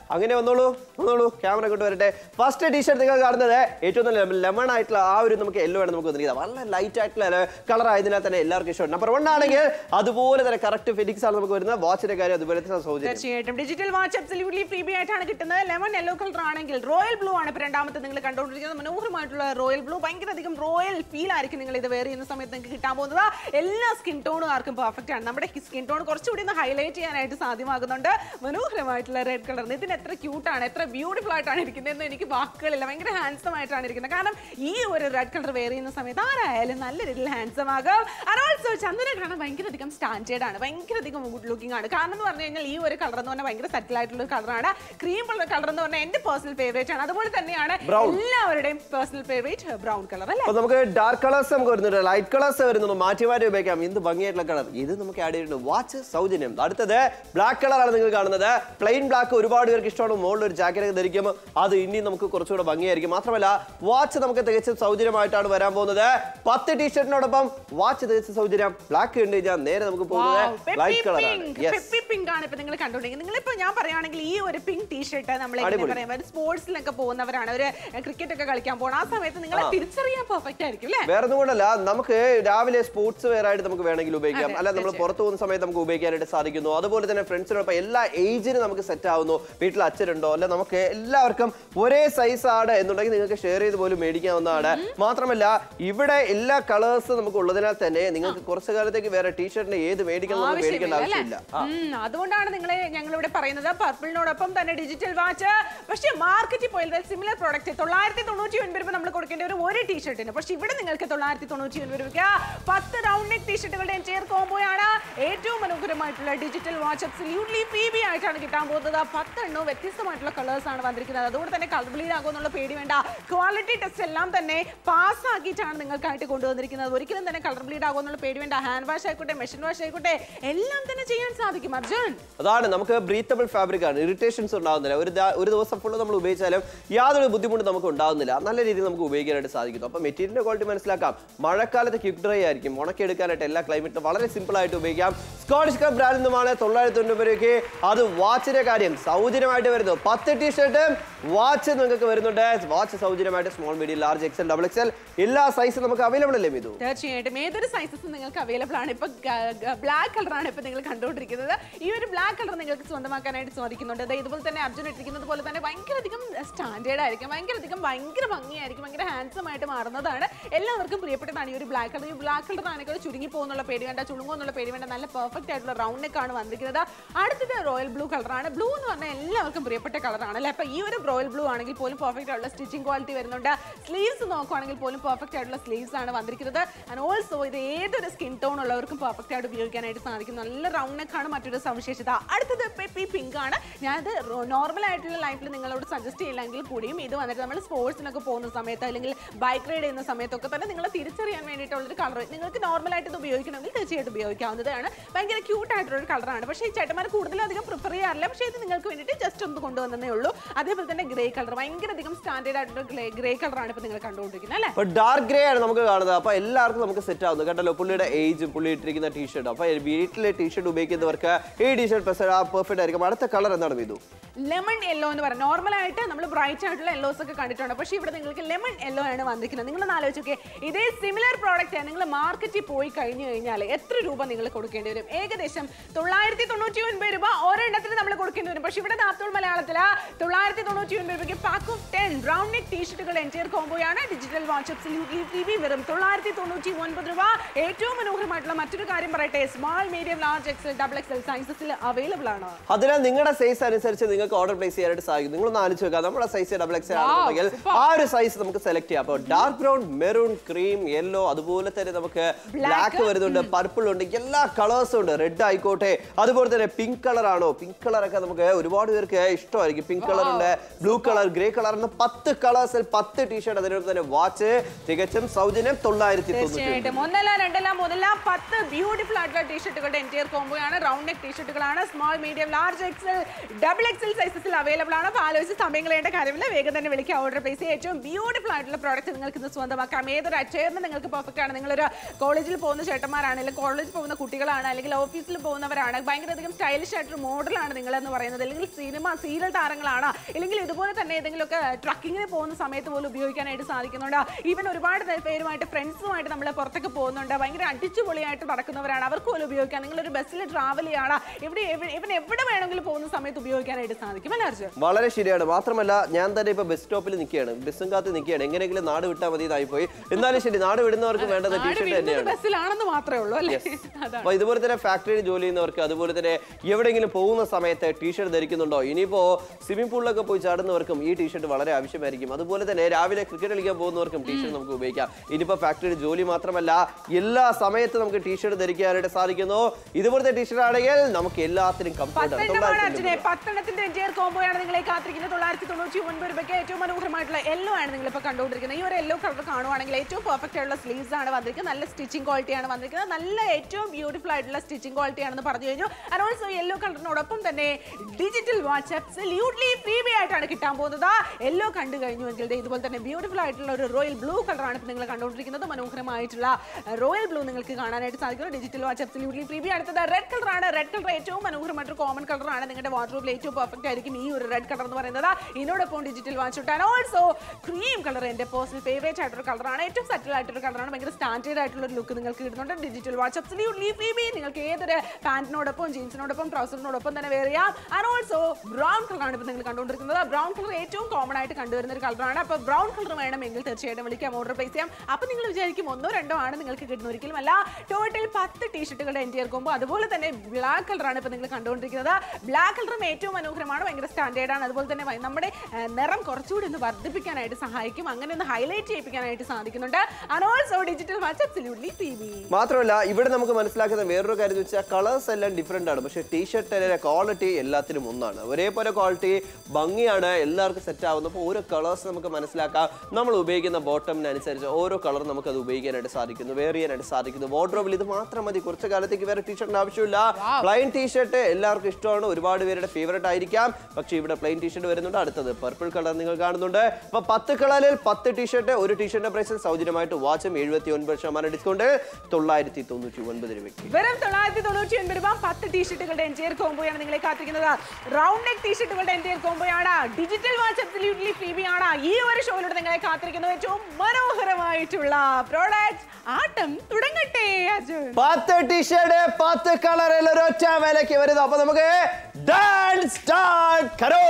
അങ്ങനെ വന്നോളൂ വന്നോളൂ ക്യാമറ കൊണ്ട് വരട്ടെ ഫസ്റ്റ് ടീഷർട്ട് നിങ്ങൾ കാണുന്നത് ഏറ്റവും നല്ല ലെമൺ ആയിട്ടുള്ള ആ ഒരു നമുക്ക് യെല്ലോ ആണ് നമുക്ക് വന്നിരിക്കുന്നത് വളരെ ലൈറ്റ് ആയിട്ടുള്ള കളർ ആയതിനാൽ തന്നെ എല്ലാവർക്കും ഇഷ്ടമാണ് നമ്പർ വൺ ആണെങ്കിൽ അതുപോലെ തന്നെ കറക്റ്റ് ഫിറ്റിക്സ് ആണ് നമുക്ക് വരുന്നത് വാച്ചിന്റെ കാര്യം അതുപോലെ തന്നെ സൗകര്യം തീർച്ചയായിട്ടും digital watch absolutely free B ആയിട്ടാണ് കിട്ടുന്നത് ലെമൺ യെല്ലോ കളർ ആണെങ്കിൽ റോയൽ ബ്ലൂ ആണ് ഇപ്പൊ രണ്ടാമത്തെ നിങ്ങൾ കണ്ടുകൊണ്ടിരിക്കുന്നത് മനോഹരമായിട്ടുള്ള റോയൽ ബ്ലൂ ഭയങ്കര അധികം റോയൽ ഫീൽ ആയിരിക്കും നിങ്ങൾ ഇത് വെയർ ചെയ്യുന്ന സമയത്ത് നിങ്ങൾക്ക് കിട്ടാൻ പോകുന്നത് എല്ലാ സ്കിൻ ടോണുകാർക്കും പെർഫെക്റ്റ് ആണ് നമ്മുടെ സ്കിൻ ടോൺ കുറച്ചുകൂടി ഒന്ന് ഹൈലൈറ്റ് ചെയ്യാനായിട്ട് സാധ്യമാകുന്നുണ്ട് മനോഹരമായിട്ടുള്ള റെഡ് കളർ ഇതിന് എത്ര ക്യൂട്ടാണ് എത്ര ബ്യൂട്ടിഫുൾ ആയിട്ടാണ് ഇരിക്കുന്നതെന്ന് എനിക്ക് വാക്കുകളില്ല ഭയങ്കര ഹാൻസം ആയിട്ടാണ് ഇരിക്കുന്നത് കാരണം ഈ ഒരു റെഡ് കളർ വെയർ ചെയ്യുന്ന സമയത്ത് ആരായാലും നല്ല രീതിയിൽ ഹാൻസം ആകും and also ചന്ദന കാണാൻ ഭയങ്കര അധികം സ്റ്റാൻഡേർഡ് ആണ് ഭയങ്കര അധികം ഗുഡ് ലുക്കിംഗ് ആണ് കാരണം എന്ന് പറഞ്ഞു കഴിഞ്ഞാൽ ഈ ഒരു കളർ എന്ന് പറഞ്ഞാൽ ഭയങ്കര സെറ്റിൽ ആയിട്ടുള്ള ഒരു കളറാണ് ക്രീം കളർ എന്ന് പറഞ്ഞാൽ എന്റെ പേഴ്സണൽ ഫേവറേറ്റ് ആണ് അതുപോലെ തന്നെയാണ് Brown. എല്ലാവരുടെയും പേഴ്സണൽ ഫേവറേറ്റ് ബ്രൗൺ കളർ അല്ലേ അപ്പൊ നമുക്ക് ഡാർക്ക് കളേഴ്സ് നമുക്ക് വരുന്നുണ്ട് ലൈറ്റ് കളേഴ്സ് വരുന്നുണ്ട് മാറ്റി മാറ്റി ഉപയോഗിക്കാം എന്ത് ഭംഗിയായിട്ടുള്ള കളർ ഇത് നമുക്ക് ആഡ് ചെയ്തിട്ടുണ്ട് വാച്ച് സൗജന്യം അടുത്തത് ബ്ലാക്ക് കളറാണ് നിങ്ങൾ കാണുന്നത് പ്ലെയിൻ ബ്ലാക്ക് ഒരുപാട് പേർക്ക് ഇഷ്ടമാണ് മുകളിൽ ഒരു ജാക്കറ്റ് ധരിക്കും അത് ഇനി നമുക്ക് കുറച്ചുകൂടെ ഭംഗിയായിരിക്കും മാത്രമല്ല വാച്ച് നമുക്ക് തികച്ചും സൗജന്യമായിട്ടാണ് വരാൻ പോകുന്നത് പത്ത് ടീഷർട്ടിനോടൊപ്പം വാച്ച് തികച്ചും സൗജന്യം ബ്ലാക്ക് കണ്ടു കഴിഞ്ഞാൽ നേരെ നമുക്ക് പോകുന്നത് ലൈറ്റ് കളറാണ് യെസ് പിങ്ക് ആണ് ഇപ്പൊ നിങ്ങൾ കണ്ടുകൊണ്ടിരിക്കുന്നത് നിങ്ങളിപ്പോ ഞാൻ പറയുകയാണെങ്കിൽ ഈ ഒരു പിങ്ക് ടീഷർട്ട് നമ്മൾ എങ്ങനെ അടിപൊളി. പറയാം ഒരു സ്പോർട്സിലൊക്കെ പോകുന്നവരാണ് ഒരു ക്രിക്കറ്റ് ഒക്കെ കളിക്കാൻ പോകണം ആ സമയത്ത് നിങ്ങളെ തിരിച്ചറിയാൻ പെർഫെക്റ്റ് ആയിരിക്കും അല്ലേ വേറെ ഒന്നും കൊണ്ടല്ല നമുക്ക് രാവിലെ സ്പോർട്സ് വെയർ ആയിട്ട് നമുക്ക് വേണമെങ്കിൽ ഉപയോഗിക്കാം അതെ, അല്ല നമ്മൾ പുറത്തു പോകുന്ന സമയത്ത് നമുക്ക് ഉപയോഗിക്കാനായിട്ട് സാധിക്കുന്നു അതുപോലെ തന്നെ ഫ്രണ്ട്സിനോടൊപ്പം എല്ലാ ഏജിനും നമുക്ക് സെറ്റ് ആവുന്നു വീട്ടിൽ അച്ഛനുണ്ടോ അല്ല നമുക്ക് എല്ലാവർക്കും ഒരേ സൈസ് ആണ് എന്നുണ്ടെങ്കിൽ നിങ്ങൾക്ക് ഷെയർ ചെയ്ത് പോലും മേടിക്കാവുന്നതാണ് മാത്രമല്ല ഇവിടെ എല്ലാ കളേഴ്സ് നമുക്ക് ഉള്ളതിനാൽ തന്നെ നിങ്ങൾക്ക് കുറച്ചു കാലത്തേക്ക് വേറെ ടീഷർട്ടിന് ഏത് മേടിക്കണം എന്ന് മേടിക്കേണ്ട ആവശ്യമില്ല അല്ലേ? ആവശ്യമില്ല ഉം, അതുകൊണ്ടാണ് നിങ്ങളെ ഞങ്ങൾ ഇവിടെ പറയുന്നത് പർപ്പിളിനോടൊപ്പം തന്നെ ഡിജിറ്റൽ വാച്ച് പക്ഷേ മാർക്കറ്റിൽ പോയത് സിമിലർ പ്രോഡക്റ്റ് തൊള്ളായിരത്തി തൊണ്ണൂറ്റി ഒൻപത് രൂപ നമ്മൾ കൊടുക്കേണ്ട ഒരു ഒരു ടീഷർട്ടിന് പക്ഷേ ഇവിടെ നിങ്ങൾക്ക് തൊള്ളായിരത്തി തൊണ്ണൂറ്റി ഒൻപത് രൂപയ്ക്ക് പത്ത് റൗണ്ട് നെക്ക് ടീഷർട്ടുകളുടെ ചെയർ കോംബോയാണ് ഏറ്റവും മനോഹരമായിട്ടുള്ള digital watch absolutely free B ആയിട്ടാണ് കിട്ടാൻ പോകുന്നത് പത്തെണ്ണവും വ്യത്യസ്തമായിട്ടുള്ള കളേഴ്സ് ആണ് വന്നിരിക്കുന്നത് അതുകൊണ്ട് തന്നെ കളർ ബ്ലീഡ് ആകുമെന്നുള്ള പേടി വേണ്ട ക്വാളിറ്റി ടെസ്റ്റ് എല്ലാം തന്നെ പാസ് ആക്കിയിട്ടാണ് നിങ്ങൾക്കായിട്ട് കൊണ്ടുവന്നിരിക്കുന്നത് ഒരിക്കലും തന്നെ കളർ ബ്ലീഡ് ആകുമെന്നുള്ള പേടി വേണ്ട ഹാൻഡ് വാഷ് ആയിക്കോട്ടെ മെഷീൻ വാഷ് ആയിക്കോട്ടെ എല്ലാം തന്നെ ചെയ്യാൻ സാധിക്കും അർജുൻ അതാണ് നമുക്ക് ബ്രീത്തബിൾ ഫാബ്രിക് ആണ് ഇറിറ്റേഷൻസ് ഉണ്ടാകുന്നില്ല ഒരു ദാ- ഒരു ദിവസം ഫുള്ള് നമ്മൾ ഉപയോഗിച്ചാലും യാതൊരു ബുദ്ധിമുട്ടും നമുക്ക് ഉണ്ടാകുന്നില്ല നല്ല രീതിയിൽ നമുക്ക് ഉപയോഗിക്കാനായിട്ട് സാധിക്കുന്നു അപ്പോൾ മെറ്റീരിയലിന്റെ ക്വാളിറ്റി മനസ്സിലാക്കാം മഴക്കാലത്ത് ക്വിക്ക് ഡ്രൈ ആയിരിക്കും ഉണക്കിയെടുക്കാനായിട്ട് എല്ലാ ക്ലൈമറ്റിലും വളരെ സിമ്പിൾ ആയിട്ട് ഉപയോഗിക്കാം സ്കോട്ടിഷ് കപ്പ് ബ്രാൻഡിൽ നിന്നുമാണ് തൊള്ളായിരത്തി തൊണ്ണൂറ് രൂപയ്ക്ക് അത് വാച്ചിന്റെ കാര്യം സൗജന്യമായിട്ട് വരുന്നു പത്ത് ടീഷർട്ടും വാച്ച് നിങ്ങൾക്ക് വരുന്നുണ്ട് വാച്ച് സൗജന്യമായിട്ട് small medium large XL double XL എല്ലാ സൈസും നമുക്ക് അവൈലബിൾ അല്ലേ മിതു തീർച്ചയായിട്ടും ഏതൊരു സൈസസും നിങ്ങൾക്ക് അവൈലബിൾ ആണ് ഇപ്പൊ ബ്ലാക്ക് കളറാണ് ഇപ്പൊ നിങ്ങൾ കണ്ടുകൊണ്ടിരിക്കുന്നത് ഈ ഒരു ബ്ലാക്ക് കളർ നിങ്ങൾക്ക് സ്വന്തമാക്കാനായിട്ട് സാധിക്കുന്നുണ്ട് ദേ ഇതുപോലെ തന്നെ അർജുൻ ഇട്ടിരിക്കുന്നത് പോലെ തന്നെ ഭയങ്കര അധികം സ്റ്റാൻഡേർഡ് ആയിരിക്കും ഭയങ്കര അധികം ഭയങ്കര ഭംഗിയായിരിക്കും ഭയങ്കര ഹാൻസം ആയിട്ട് മാറുന്നതാണ് എല്ലാവർക്കും പ്രിയപ്പെട്ടതാണ് ഈ ഒരു ബ്ലാക്ക് കളർ ഈ ബ്ലാക്ക് കളർ ആണെങ്കിൽ ചുരുങ്ങി പോകുന്നുള്ള പേടി വേണ്ട ചുളുങ്ങോ എന്നുള്ള പേടി വേണ്ട നല്ല പെർഫെക്റ്റ് ആയിട്ടുള്ള റൗണ്ട് നെക്കാണ് വന്നിരിക്കുന്നത് അടുത്തത് റോയൽ ബ്ലൂ കളറാണ് ബ്ലൂ എന്ന് പറഞ്ഞാൽ എല്ലാവർക്കും പ്രിയപ്പെട്ട കളറാണ് അല്ലേ അപ്പൊ ഈ ഒരു റോയൽ ബ്ലൂ ആണെങ്കിൽ പോലും പെർഫെക്റ്റ് ആയിട്ടുള്ള സ്റ്റിച്ചിങ് ക്വാളിറ്റി വരുന്നുണ്ട് സ്ലീവ്സ് നോക്കുവാണെങ്കിൽ പോലും പെർഫെക്റ്റ് ആയിട്ടുള്ള സ്ലീവ്സ് ആണ് വന്നിരിക്കുന്നത് ആൻഡ് ഓൾസോ ഇത് ഏതൊരു സ്കിൻ ടോൺ ഉള്ളവർക്കും പെർഫെക്റ്റ് ആയിട്ട് ഉപയോഗിക്കാനായിട്ട് സാധിക്കും നല്ല റൗണ്ട് നെക്കാണ് മറ്റൊരു സവിശേഷത അടുത്തത് പെപ്പി പിങ്ക് ആണ് ഞാനത് നോർമൽ ആയിട്ടുള്ള ലൈഫിൽ നിങ്ങളോട് സജസ്റ്റ് ചെയ്യില്ലെങ്കിൽ കൂടിയും ഇത് വന്നിട്ട് നമ്മൾ സ്പോർട്സിനൊക്കെ പോകുന്ന സമയത്ത് അല്ലെങ്കിൽ ബൈക്ക് റൈഡ് ചെയ്യുന്ന സമയത്തൊക്കെ തന്നെ നിങ്ങൾ തിരിച്ചറിയാൻ വേണ്ടിയിട്ടുള്ളൊരു കളർ നിങ്ങൾക്ക് normal ആയിട്ട് ഇത് ഉപയോഗിക്കണമെങ്കിൽ തീർച്ചയായിട്ടും ഉപയോഗിക്കാവുന്നതാണ് ഭയങ്കര ക്യൂട്ട് ആയിട്ടുള്ള ഒരു കളറാണ് പക്ഷേ ഈ ചേട്ടന്മാർ കൂടുതലും അധികം പ്രിഫർ ചെയ്യാറില്ല പക്ഷേ ഇത് നിങ്ങൾക്ക് വേണ്ടിയിട്ട് ജസ്റ്റ് ഒന്ന് കൊണ്ടുവന്നേ ഉള്ളൂ അതേപോലെ തന്നെ ഗ്രേ കളർ ഭയങ്കര അധികം സ്റ്റാൻഡേർഡ് ആയിട്ടുള്ള ഗ്രേ കളറാണ് ഇപ്പോൾ നിങ്ങൾ കണ്ടുകൊണ്ടിരിക്കുന്നത് അല്ലേ അപ്പൊ ഡാർക്ക് ഗ്രേ ആണ് നമുക്ക് കാണുന്നത് അപ്പൊ എല്ലാവർക്കും നമുക്ക് സെറ്റ് ആവുന്നു കണ്ടല്ലോ പുള്ളിയുടെ ഏജ് പുള്ളി ഇട്ടിരിക്കുന്ന ടീഷർട്ട് അപ്പൊ വീട്ടിലെ ടീഷർട്ട് ഉപയോഗിക്കുന്നവർക്ക് ഈ ടീഷർട്ട് പെർഫെക്റ്റ് ആയിരിക്കും അടുത്ത കളർ എന്താണ് മിതു ലെമൺ യെല്ലോ എന്ന് പറയാം നോർമൽ ആയിട്ട് നമ്മൾ ബ്രൈറ്റ് ആയിട്ടുള്ള യെല്ലോസ് ഒക്കെ കണ്ടിട്ടുണ്ട് പക്ഷേ ഇവിടെ നിങ്ങൾക്ക് ലെമൺ യെല്ലോ ആണ് വന്നിരിക്കുന്നത് നിങ്ങൾ ഒന്ന് ആലോചിച്ച് നോക്കിയേ ഇതേ സിമിലർ പ്രോഡക്റ്റ് നിങ്ങൾ മാർക്കറ്റിൽ പോയി കഴിഞ്ഞു കഴിഞ്ഞാൽ എത്ര രൂപ നിങ്ങൾ കൊടുക്കേണ്ടി വരും ഏകദേശം തൊള്ളായിരത്തി തൊണ്ണൂറ്റി ഒൻപത് രൂപ ഒരെണ്ണത്തിന് നമ്മൾ കൊടുക്കേണ്ടി വരും പക്ഷേ ഇവിടെ നാത്തോൾ മലയാളത്തില് തൊള്ളായിരത്തി തൊണ്ണൂറ്റി ഒൻപത് രൂപയ്ക്ക് pack of ten round neck ടീഷർട്ടുകൾ എൻറ്റിയർ കോംബോയാണ് ഡിജിറ്റൽ വാട്സപ്പ് ടി വി വെറും തൊള്ളായിരത്തി തൊണ്ണൂറ്റി ഒൻപത് രൂപ ഏറ്റവും മനോഹരമായിട്ടുള്ള മറ്റൊരു കാര്യം പറയട്ടെ small medium large XL double XL സൈസസിൽ അവൈലബിൾ ആണ് അതിനാൽ നിങ്ങളുടെ സൈസ് അനുസരിച്ച് നിങ്ങൾക്ക് ഓർഡർ പ്ലേസ് ചെയ്യാനായിട്ട് സാധിക്കും നിങ്ങളൊന്ന് ആലോചിച്ച് നോക്കുക നമ്മുടെ സൈസ് ഡബിൾ എക്സ് ആണെന്നുണ്ടെങ്കിൽ ആ ഒരു സൈസ് നമുക്ക് സെലക്ട് ചെയ്യാം അപ്പോൾ dark brown maroon cream yellow അതുപോലെ തന്നെ നമുക്ക് ബ്ലാക്ക് വരുന്നുണ്ട് പർപ്പിൾ ഉണ്ട് എല്ലാ കളേഴ്സും ഉണ്ട് റെഡ് ആയിക്കോട്ടെ അതുപോലെ തന്നെ പിങ്ക് കളർ ആണോ പിങ്ക് കളർ ഒക്കെ നമുക്ക് ഒരുപാട് പേർക്ക് ഇഷ്ടമായിരിക്കും പിങ്ക് കളർ ഉണ്ട് ബ്ലൂ കളർ ഗ്രേ കളർ എന്ന പത്ത് കളേഴ്സിൽ പത്ത് ടീഷർട്ട് അതിനൊപ്പം തന്നെ വാച്ച് തികച്ചും സൗജന്യം തൊള്ളായിരത്തി തൊണ്ണൂറ്റി തീർച്ചയായിട്ടും ഒന്നല്ല രണ്ടല്ല മൂന്നല്ല പത്ത് ബ്യൂട്ടിഫുൾ ആയിട്ടുള്ള ടീഷർട്ടുകളുടെ എൻറ്റിയർ കോംബോയാണ് റൗണ്ട് നെക്ക് ടീഷർട്ടുകളാണ് small medium large XL double XL സൈസസിൽ അവൈലബിൾ ആണ് അപ്പോൾ ആലോചിച്ച് സമയം കളയേണ്ട കാര്യമില്ല വേഗം തന്നെ വിളിക്കുക ഓർഡർ പ്ലേസ് ചെയ്യുക ഏറ്റവും ബ്യൂട്ടിഫുൾ ആയിട്ടുള്ള പ്രോഡക്റ്റ് നിങ്ങൾക്ക് ഇന്ന് സ്വന്തമാക്കാം ഏതൊരു അച്ചയറിന് നിങ്ങൾക്ക് പെർഫെക്റ്റ് ആണ് നിങ്ങളൊരു കോളേജിൽ പോകുന്ന ചേട്ടന്മാരാണ് അല്ലെങ്കിൽ കോളേജിൽ പോകുന്ന കുട്ടികളാണ് അല്ലെങ്കിൽ ഓഫീസിൽ പോകുന്നവരാണ് ഭയങ്കര അധികം സ്റ്റൈലിഷ് ആയിട്ടൊരു മോഡലാണ് നിങ്ങൾ എന്ന് പറയുന്നത് അല്ലെങ്കിൽ സിനിമ സീരിയൽ താരങ്ങളാണ് അല്ലെങ്കിൽ ഇതുപോലെ തന്നെ ഏതെങ്കിലുമൊക്കെ ട്രക്കിങ്ങിന് പോകുന്ന സമയത്ത് പോലും ഉപയോഗിക്കാനായിട്ട് സാധിക്കുന്നുണ്ട് ഈവൻ ഒരുപാട് പേ- പേരുമായിട്ട് ഫ്രണ്ട്സുമായിട്ട് നമ്മൾ പുറത്തൊക്കെ പോകുന്നുണ്ട് ഭയങ്കര അടിച്ചുപൊളിയായിട്ട് നടക്കുന്നവരാണ് അവർക്ക് പോലും ഉപയോഗിക്കാം നിങ്ങളൊരു ബസ്സിൽ ട്രാവൽ ചെയ്യാണ് എവിടെ എവിടെ- ഇവൻ എവിടെ വേണമെങ്കിലും പോകുന്ന സമയത്ത് ഉപയോഗിക്കാനായിട്ട് സാധിക്കും അല്ലേ അർജുൻ വളരെ ശരിയാണ് മാത്രമല്ല ഞാൻ തന്നെ ഇപ്പൊ ബസ് സ്റ്റോപ്പിൽ നിൽക്കുകയാണ് ബസ്സും കാത്ത് നിൽക്കുകയാണ് എങ്ങനെയെങ്കിലും നാട് വിട്ടാൽ മതി എന്നായി പോയി എന്നാലും ശരി നാട് വിടുന്നവർക്ക് വേണ്ടത് നാട് ടീഷർട്ട് വിടുന്നത് തന്നെയാണ് ബസ്സിലാണെന്ന് മാത്രമേ ഉള്ളൂ അല്ലേ അതാണ് അപ്പൊ ഇതുപോലെ തന്നെ ഫാക്ടറിയിൽ ജോലി ചെയ്യുന്നവർക്ക് അതുപോലെ തന്നെ എവിടെയെങ്കിലും പോകുന്ന സമയത്ത് ടീഷർട്ട് ധരിക്കുന്നുണ്ടോ ഇനിയിപ്പോ സ്വിമ്മിംഗ് പൂളിലൊക്കെ പോയി ചാടുന്നവർക്കും ഈ ടീഷർട്ട് വളരെ ആവശ്യമായിരിക്കും അതുപോലെ തന്നെ രാവിലെ ക്രിക്കറ്റ് കളിക്കാൻ പോകുന്നവർക്കും ടീഷർട്ട് നമുക്ക് ഉപയോഗിക്കാം ഇനിയിപ്പോ ഫാക്ടറിയിൽ ജോലി മാത്രമല്ല എല്ലാ സമയത്തും നമുക്ക് ടീഷർട്ട് ധരിക്കാനായിട്ട് സാധിക്കുന്നു ഇതുപോലത്തെ ടീഷർട്ട് ആണെങ്കിൽ നമുക്ക് എല്ലാത്തിനും കംഫർട്ട് പത്തെണ്ണമാണ് അർജുനെ പത്തെണ്ണത്തിന്റെ എൻജിയർ കോംബോയാണ് നിങ്ങളെ കാത്തിരിക്കുന്നത് തൊള്ളായിരത്തി തൊണ്ണൂറ്റി ഒൻപത് രൂപയ്ക്ക് ഏറ്റവും മനോഹരമായിട്ടുള്ള യെല്ലോ ആണ് നിങ്ങൾ ഇപ്പോൾ കണ്ടുകൊണ്ടിരിക്കുന്നത് ഈ ഒരു യെല്ലോ കളർ കാണുവാണെങ്കിൽ ഏറ്റവും പെർഫെക്റ്റ് ആയിട്ടുള്ള സ്ലീവ്സ് ആണ് വന്നിരിക്കുന്നത് നല്ല സ്റ്റിച്ചിങ് ക്വാളിറ്റി ആണ് വന്നിരിക്കുന്നത് നല്ല ഏറ്റവും ബ്യൂട്ടിഫുൾ ആയിട്ടുള്ള സ്റ്റിച്ചിങ് ക്വാളിറ്റി ആണെന്ന് പറഞ്ഞു കഴിഞ്ഞു ആൻഡ് ഓൾസോ യെല്ലോ കളറിനോടൊപ്പം തന്നെ ഡിജിറ്റൽ വാച്ച് അബ്സല്യൂട്ട്ലി ഫ്രീ ആയിട്ടാണ് കിട്ടാൻ പോകുന്നത് യെല്ലോ കണ്ടു കഴിഞ്ഞുവെങ്കിൽ ദേ ഇതുപോലെ തന്നെ ബ്യൂട്ടിഫുൾ ആയിട്ടുള്ള ഒരു റോയൽ ബ്ലൂ കളറാണ് ഇപ്പോൾ നിങ്ങൾ കണ്ടുകൊണ്ടിരിക്കുന്നത് മനോഹരമായിട്ടുള്ള റോയൽ ബ്ലൂ നിങ്ങൾക്ക് കാണാനായിട്ട് സാധിക്കുന്നു ഡിജിറ്റൽ വാച്ച് അബ്സല്യൂട്ട്ലി ഫ്രീ അടുത്തത് റെഡ് കളറാണ് റെഡ് കളർ ഏറ്റവും മനോഹരമായിട്ടൊരു കോമൺ കളറാണ് നിങ്ങളുടെ വാർഡ്രോബിൽ ഏറ്റവും പെർഫെക്റ്റ് ആയിരിക്കും ഈ ഒരു റെഡ് കളർ എന്ന് പറയുന്നത് ഇതിനോടൊപ്പം ഡിജിറ്റൽ വാച്ച് ഇട്ടാൻ ഓൾസോ ക്രീം കളർ എൻ്റെ പേഴ്സണൽ ഫേവറേറ്റ് ആയിട്ടൊരു കളറാണ് ഏറ്റവും സറ്റിൽ ആയിട്ടൊരു കളറാണ് ഭയങ്കര സ്റ്റാൻഡേർഡ് ആയിട്ടുള്ള ഒരു ലുക്ക് നിങ്ങൾക്ക് കിട്ടുന്നുണ്ട് ഡിജിറ്റൽ വാച്ച് അബ്സല്യൂട്ട്ലി ഫ്രീ നിങ്ങൾക്ക് ഏതൊരു പാന്റിനോടൊപ്പം ജീൻസിനോടൊപ്പം ട്രൗസറിനോടൊപ്പം തന്നെ വെയർ ചെയ്യാം ആൻഡ് ഓൾസോ ബ്രൗൺ കളറാണ് ഇപ്പോൾ നിങ്ങൾ കണ്ടുകൊണ്ടിരിക്കുന്നത് ബ്രൗൺ കളർ ഏറ്റവും കോമൺ ആയിട്ട് കണ്ടുവരുന്ന ഒരു കളറാണ് അപ്പോൾ ബ്രൗൺ കളർ വേണമെങ്കിൽ തീർച്ചയായിട്ടും വിളിക്കാം ഓർഡർ പ്ലേസ് ചെയ്യാം അപ്പോൾ നിങ്ങൾ വിചാരിക്കും ഒന്നോ രണ്ടോ ആണ് നിങ്ങൾക്ക് കിട്ടുന്ന ഒരിക്കലും അല്ല ടോട്ടൽ പത്ത് ടീഷർട്ടുകളുടെ എൻ്റെ ചേർക്കുമ്പോൾ അതുപോലെ തന്നെ ബ്ലാക്ക് കളറാണ് ഇപ്പോൾ നിങ്ങൾ കണ്ടുകൊണ്ടിരിക്കുന്നത് ബ്ലാക്ക് കളറും ഏറ്റവും മനോഹരമാണ് ഭയങ്കര സ്റ്റാൻഡേർഡ് ആണ് അതുപോലെ തന്നെ വൈ- നമ്മുടെ ആ, നിറം കുറച്ചുകൂടി ഒന്ന് വർദ്ധിപ്പിക്കാനായിട്ട് സഹായിക്കും അങ്ങനെ ഒന്ന് ഹൈലൈറ്റ് ചെയ്യിപ്പിക്കാനായിട്ട് സാധിക്കുന്നുണ്ട് and also digital watch absolutely P B മാത്രമല്ല ഇവിടെ നമുക്ക് മനസ്സിലാക്കുന്ന വേറൊരു കാര്യം എന്ന് വെച്ചാൽ കളേഴ്സ് എല്ലാം ഡിഫറെന്റ് ആണ് പക്ഷേ ടീഷർട്ടിന്റെ ക്വാളിറ്റി എല്ലാത്തിനും ഒന്നാണ് ഒരേപോലെ ക്വാളിറ്റി ഭംഗിയാണ് എല്ലാവർക്കും സെറ്റ് ആവുന്നത് അപ്പോൾ ഓരോ കളേഴ്സ് നമുക്ക് മനസ്സിലാക്കാം നമ്മൾ ഉപയോഗിക്കുന്ന ബോട്ടമിനനുസരിച്ച് ഓരോ കളർ നമുക്ക് അത് ഉപയോഗിക്കാനായിട്ട് സാധിക്കുന്നു വെയർ ചെയ്യാനായിട്ട് സാധിക്കുന്നു വാർഡ്രോബിൽ ഇത് മാത്രം മതി കുറച്ച് കാലത്തേക്ക് വേറെ ടീഷർട്ടിന് ആവശ്യമില്ല പ്ലെയിൻ ടീഷർട്ട് എല്ലാവർക്കും ഇഷ്ടമാണ് ഒരുപാട് പേരുടെ ഫേവറേറ്റ് ആയിരിക്കാം പക്ഷേ ഇവിടെ പ്ലെയിൻ ടീഷർട്ട് വരുന്നുണ്ട് അടുത്തത് പർപ്പിൾ കളർ നിങ്ങൾ കാണുന്നുണ്ട് അപ്പൊ പത്ത് കളറിൽ പത്ത് ടീഷർട്ട് ഒരു ടീഷർട്ടിന്റെ പ്രൈസിൽ സൗജന്യമായിട്ട് വാച്ചും എഴുപത്തി ഒൻപത് ശതമാനം ഡിസ്കൗണ്ട് തൊള്ളായിരത്തി തൊണ്ണൂറ്റി ഒൻപത് രൂപയ്ക്ക് വെറും തൊള്ളായിരത്തി തൊണ്ണൂറ്റി ഒൻപത് രൂപ പത്ത് ടീഷർട്ടുകളുടെ എൻറ്റിയർ കോംബോയാണ് നിങ്ങളെ കാത്തിരിക്കുന്നത് റൗണ്ട് നെക്ക് ടീഷർട്ടുകളുടെ എൻറ്റിയർ കോംബോയാണ് digital watch absolutely free B ആണ് ഈ ഒരു ഷോയിലൂടെ നിങ്ങളെ കാത്തിരിക്കുന്നത് ഏറ്റവും മനോഹരമായിട്ടുള്ള പ്രോഡക്റ്റ് ആട്ടം തുടങ്ങട്ടെ അർജുൻ പത്ത് ടീഷർട്ട് പത്ത് കളറിൽ ഒരൊറ്റ വിലയ്ക്ക് വരുന്നു അപ്പൊ നമുക്ക് ഡാൻസ് സ്റ്റാർട്ട് കരോ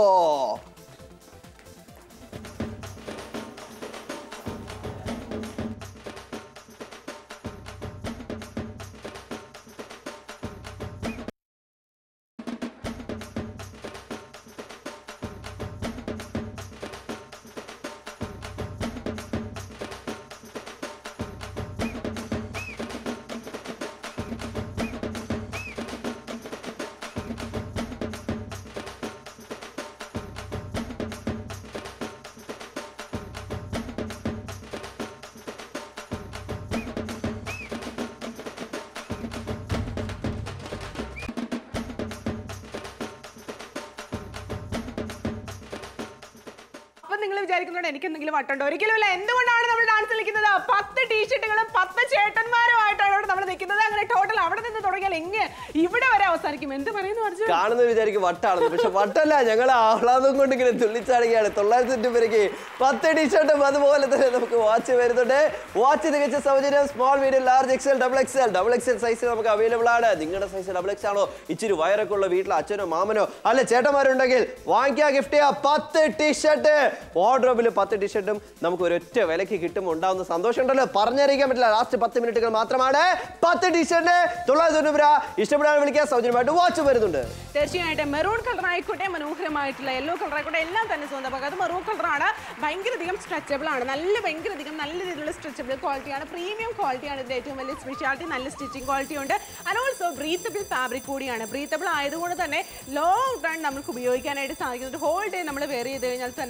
അപ്പൊ നിങ്ങൾ വിചാരിക്കുന്നുണ്ട് എനിക്ക് എന്തെങ്കിലും വട്ടുണ്ടോ ഒരിക്കലും ഇല്ല എന്തുകൊണ്ടാണ് നമ്മൾ ഡാൻസ് കളിക്കുന്നത് പത്ത് ടീഷർട്ടുകളും പത്ത് ചേട്ടന്മാരുമായിട്ടാണ് ഇവിടെ നമ്മൾ നിൽക്കുന്നത് അങ്ങനെ ടോട്ടൽ അവിടെ നിന്ന് തുടങ്ങിയാൽ എങ്ങനെ ഇവിടെ വരെ അവസാനിക്കും എന്ത് പറയുന്നു അർജുൻ കാണുന്ന വിചാരിക്കും വട്ടാണെന്ന് പക്ഷെ വട്ടല്ല ഞങ്ങൾ ആഹ്ലാദം കൊണ്ട് ഇങ്ങനെ തുള്ളിച്ചാടുകയാണ് തൊള്ളായിരത്തി രൂപയ്ക്ക് പത്ത് ടീഷർട്ടും അതുപോലെ തന്നെ നമുക്ക് വാച്ച് വരുന്നുണ്ട് വാച്ച് തികച്ച സൗജന്യം small medium large XL double XL double XL size നമുക്ക് അവൈലബിൾ ആണ് നിങ്ങളുടെ സൈസ് ഡബിൾ എക്സ് ആണോ ഇച്ചിരി വയറൊക്കെ ഉള്ള വീട്ടിൽ അച്ഛനോ മാമനോ അല്ല ചേട്ടന്മാരുണ്ടെങ്കിൽ വാങ്ങിക്കുക ഗിഫ്റ്റ് ചെയ്യുക പത്ത് ടീഷർട്ട് വാർഡ്രോബിൽ പത്ത് ടീഷർട്ടും നമുക്ക് ഒരൊറ്റ വിലക്ക് കിട്ടുമ്പോൾ ഉണ്ടാവുന്ന സന്തോഷം ഉണ്ടല്ലോ പറഞ്ഞറിയിക്കാൻ പറ്റില്ല ലാസ്റ്റ് പത്ത് മിനിറ്റുകൾ മാത്രമാണ് പത്ത് ടീഷർട്ട് തൊള്ളായിരത്തി തൊണ്ണൂറ് രൂപ ഇഷ്ടപ്പെടാൻ വിളിക്കാൻ സൗജന്യമായിട്ട് വാച്ച് വരുന്നുണ്ട് തീർച്ചയായിട്ടും മെറൂൺ കളർ ആയിക്കോട്ടെ മനോഹരമായിട്ടുള്ള യെല്ലോ കളർ ആയിക്കോട്ടെ എല്ലാം തന്നെ സ്വന്തമാക്കുക അത് മെറൂൺ കളറാണ് ഭയങ്കര അധികം സ്ട്രെച്ചബിൾ ആണ് നല്ല ഭയങ്കര അധികം നല്ല രീതിയിലുള്ള സ്ട്രെച്ചബിൾ ക്വാളിറ്റിയാണ് പ്രീമിയം ക്വാളിറ്റിയാണ് ഇതിന്റെ ഏറ്റവും വലിയ സ്പെഷ്യാലിറ്റി നല്ല സ്റ്റിച്ചിങ് ക്വാളിറ്റി ഉണ്ട് ആൻഡ് ഓൾസോ ബ്രീത്തബിൾ ഫാബ്രിക് കൂടിയാണ് ബ്രീത്തബിൾ ആയതുകൊണ്ട് തന്നെ ലോങ് റൺ നമുക്ക് ഉപയോഗിക്കാനായിട്ട് സാധിക്കുന്നുണ്ട് ഹോൾ ഡേ നമ്മൾ വെയർ ചെയ്ത് കഴിഞ്ഞാൽ തന്നെ നമുക്ക്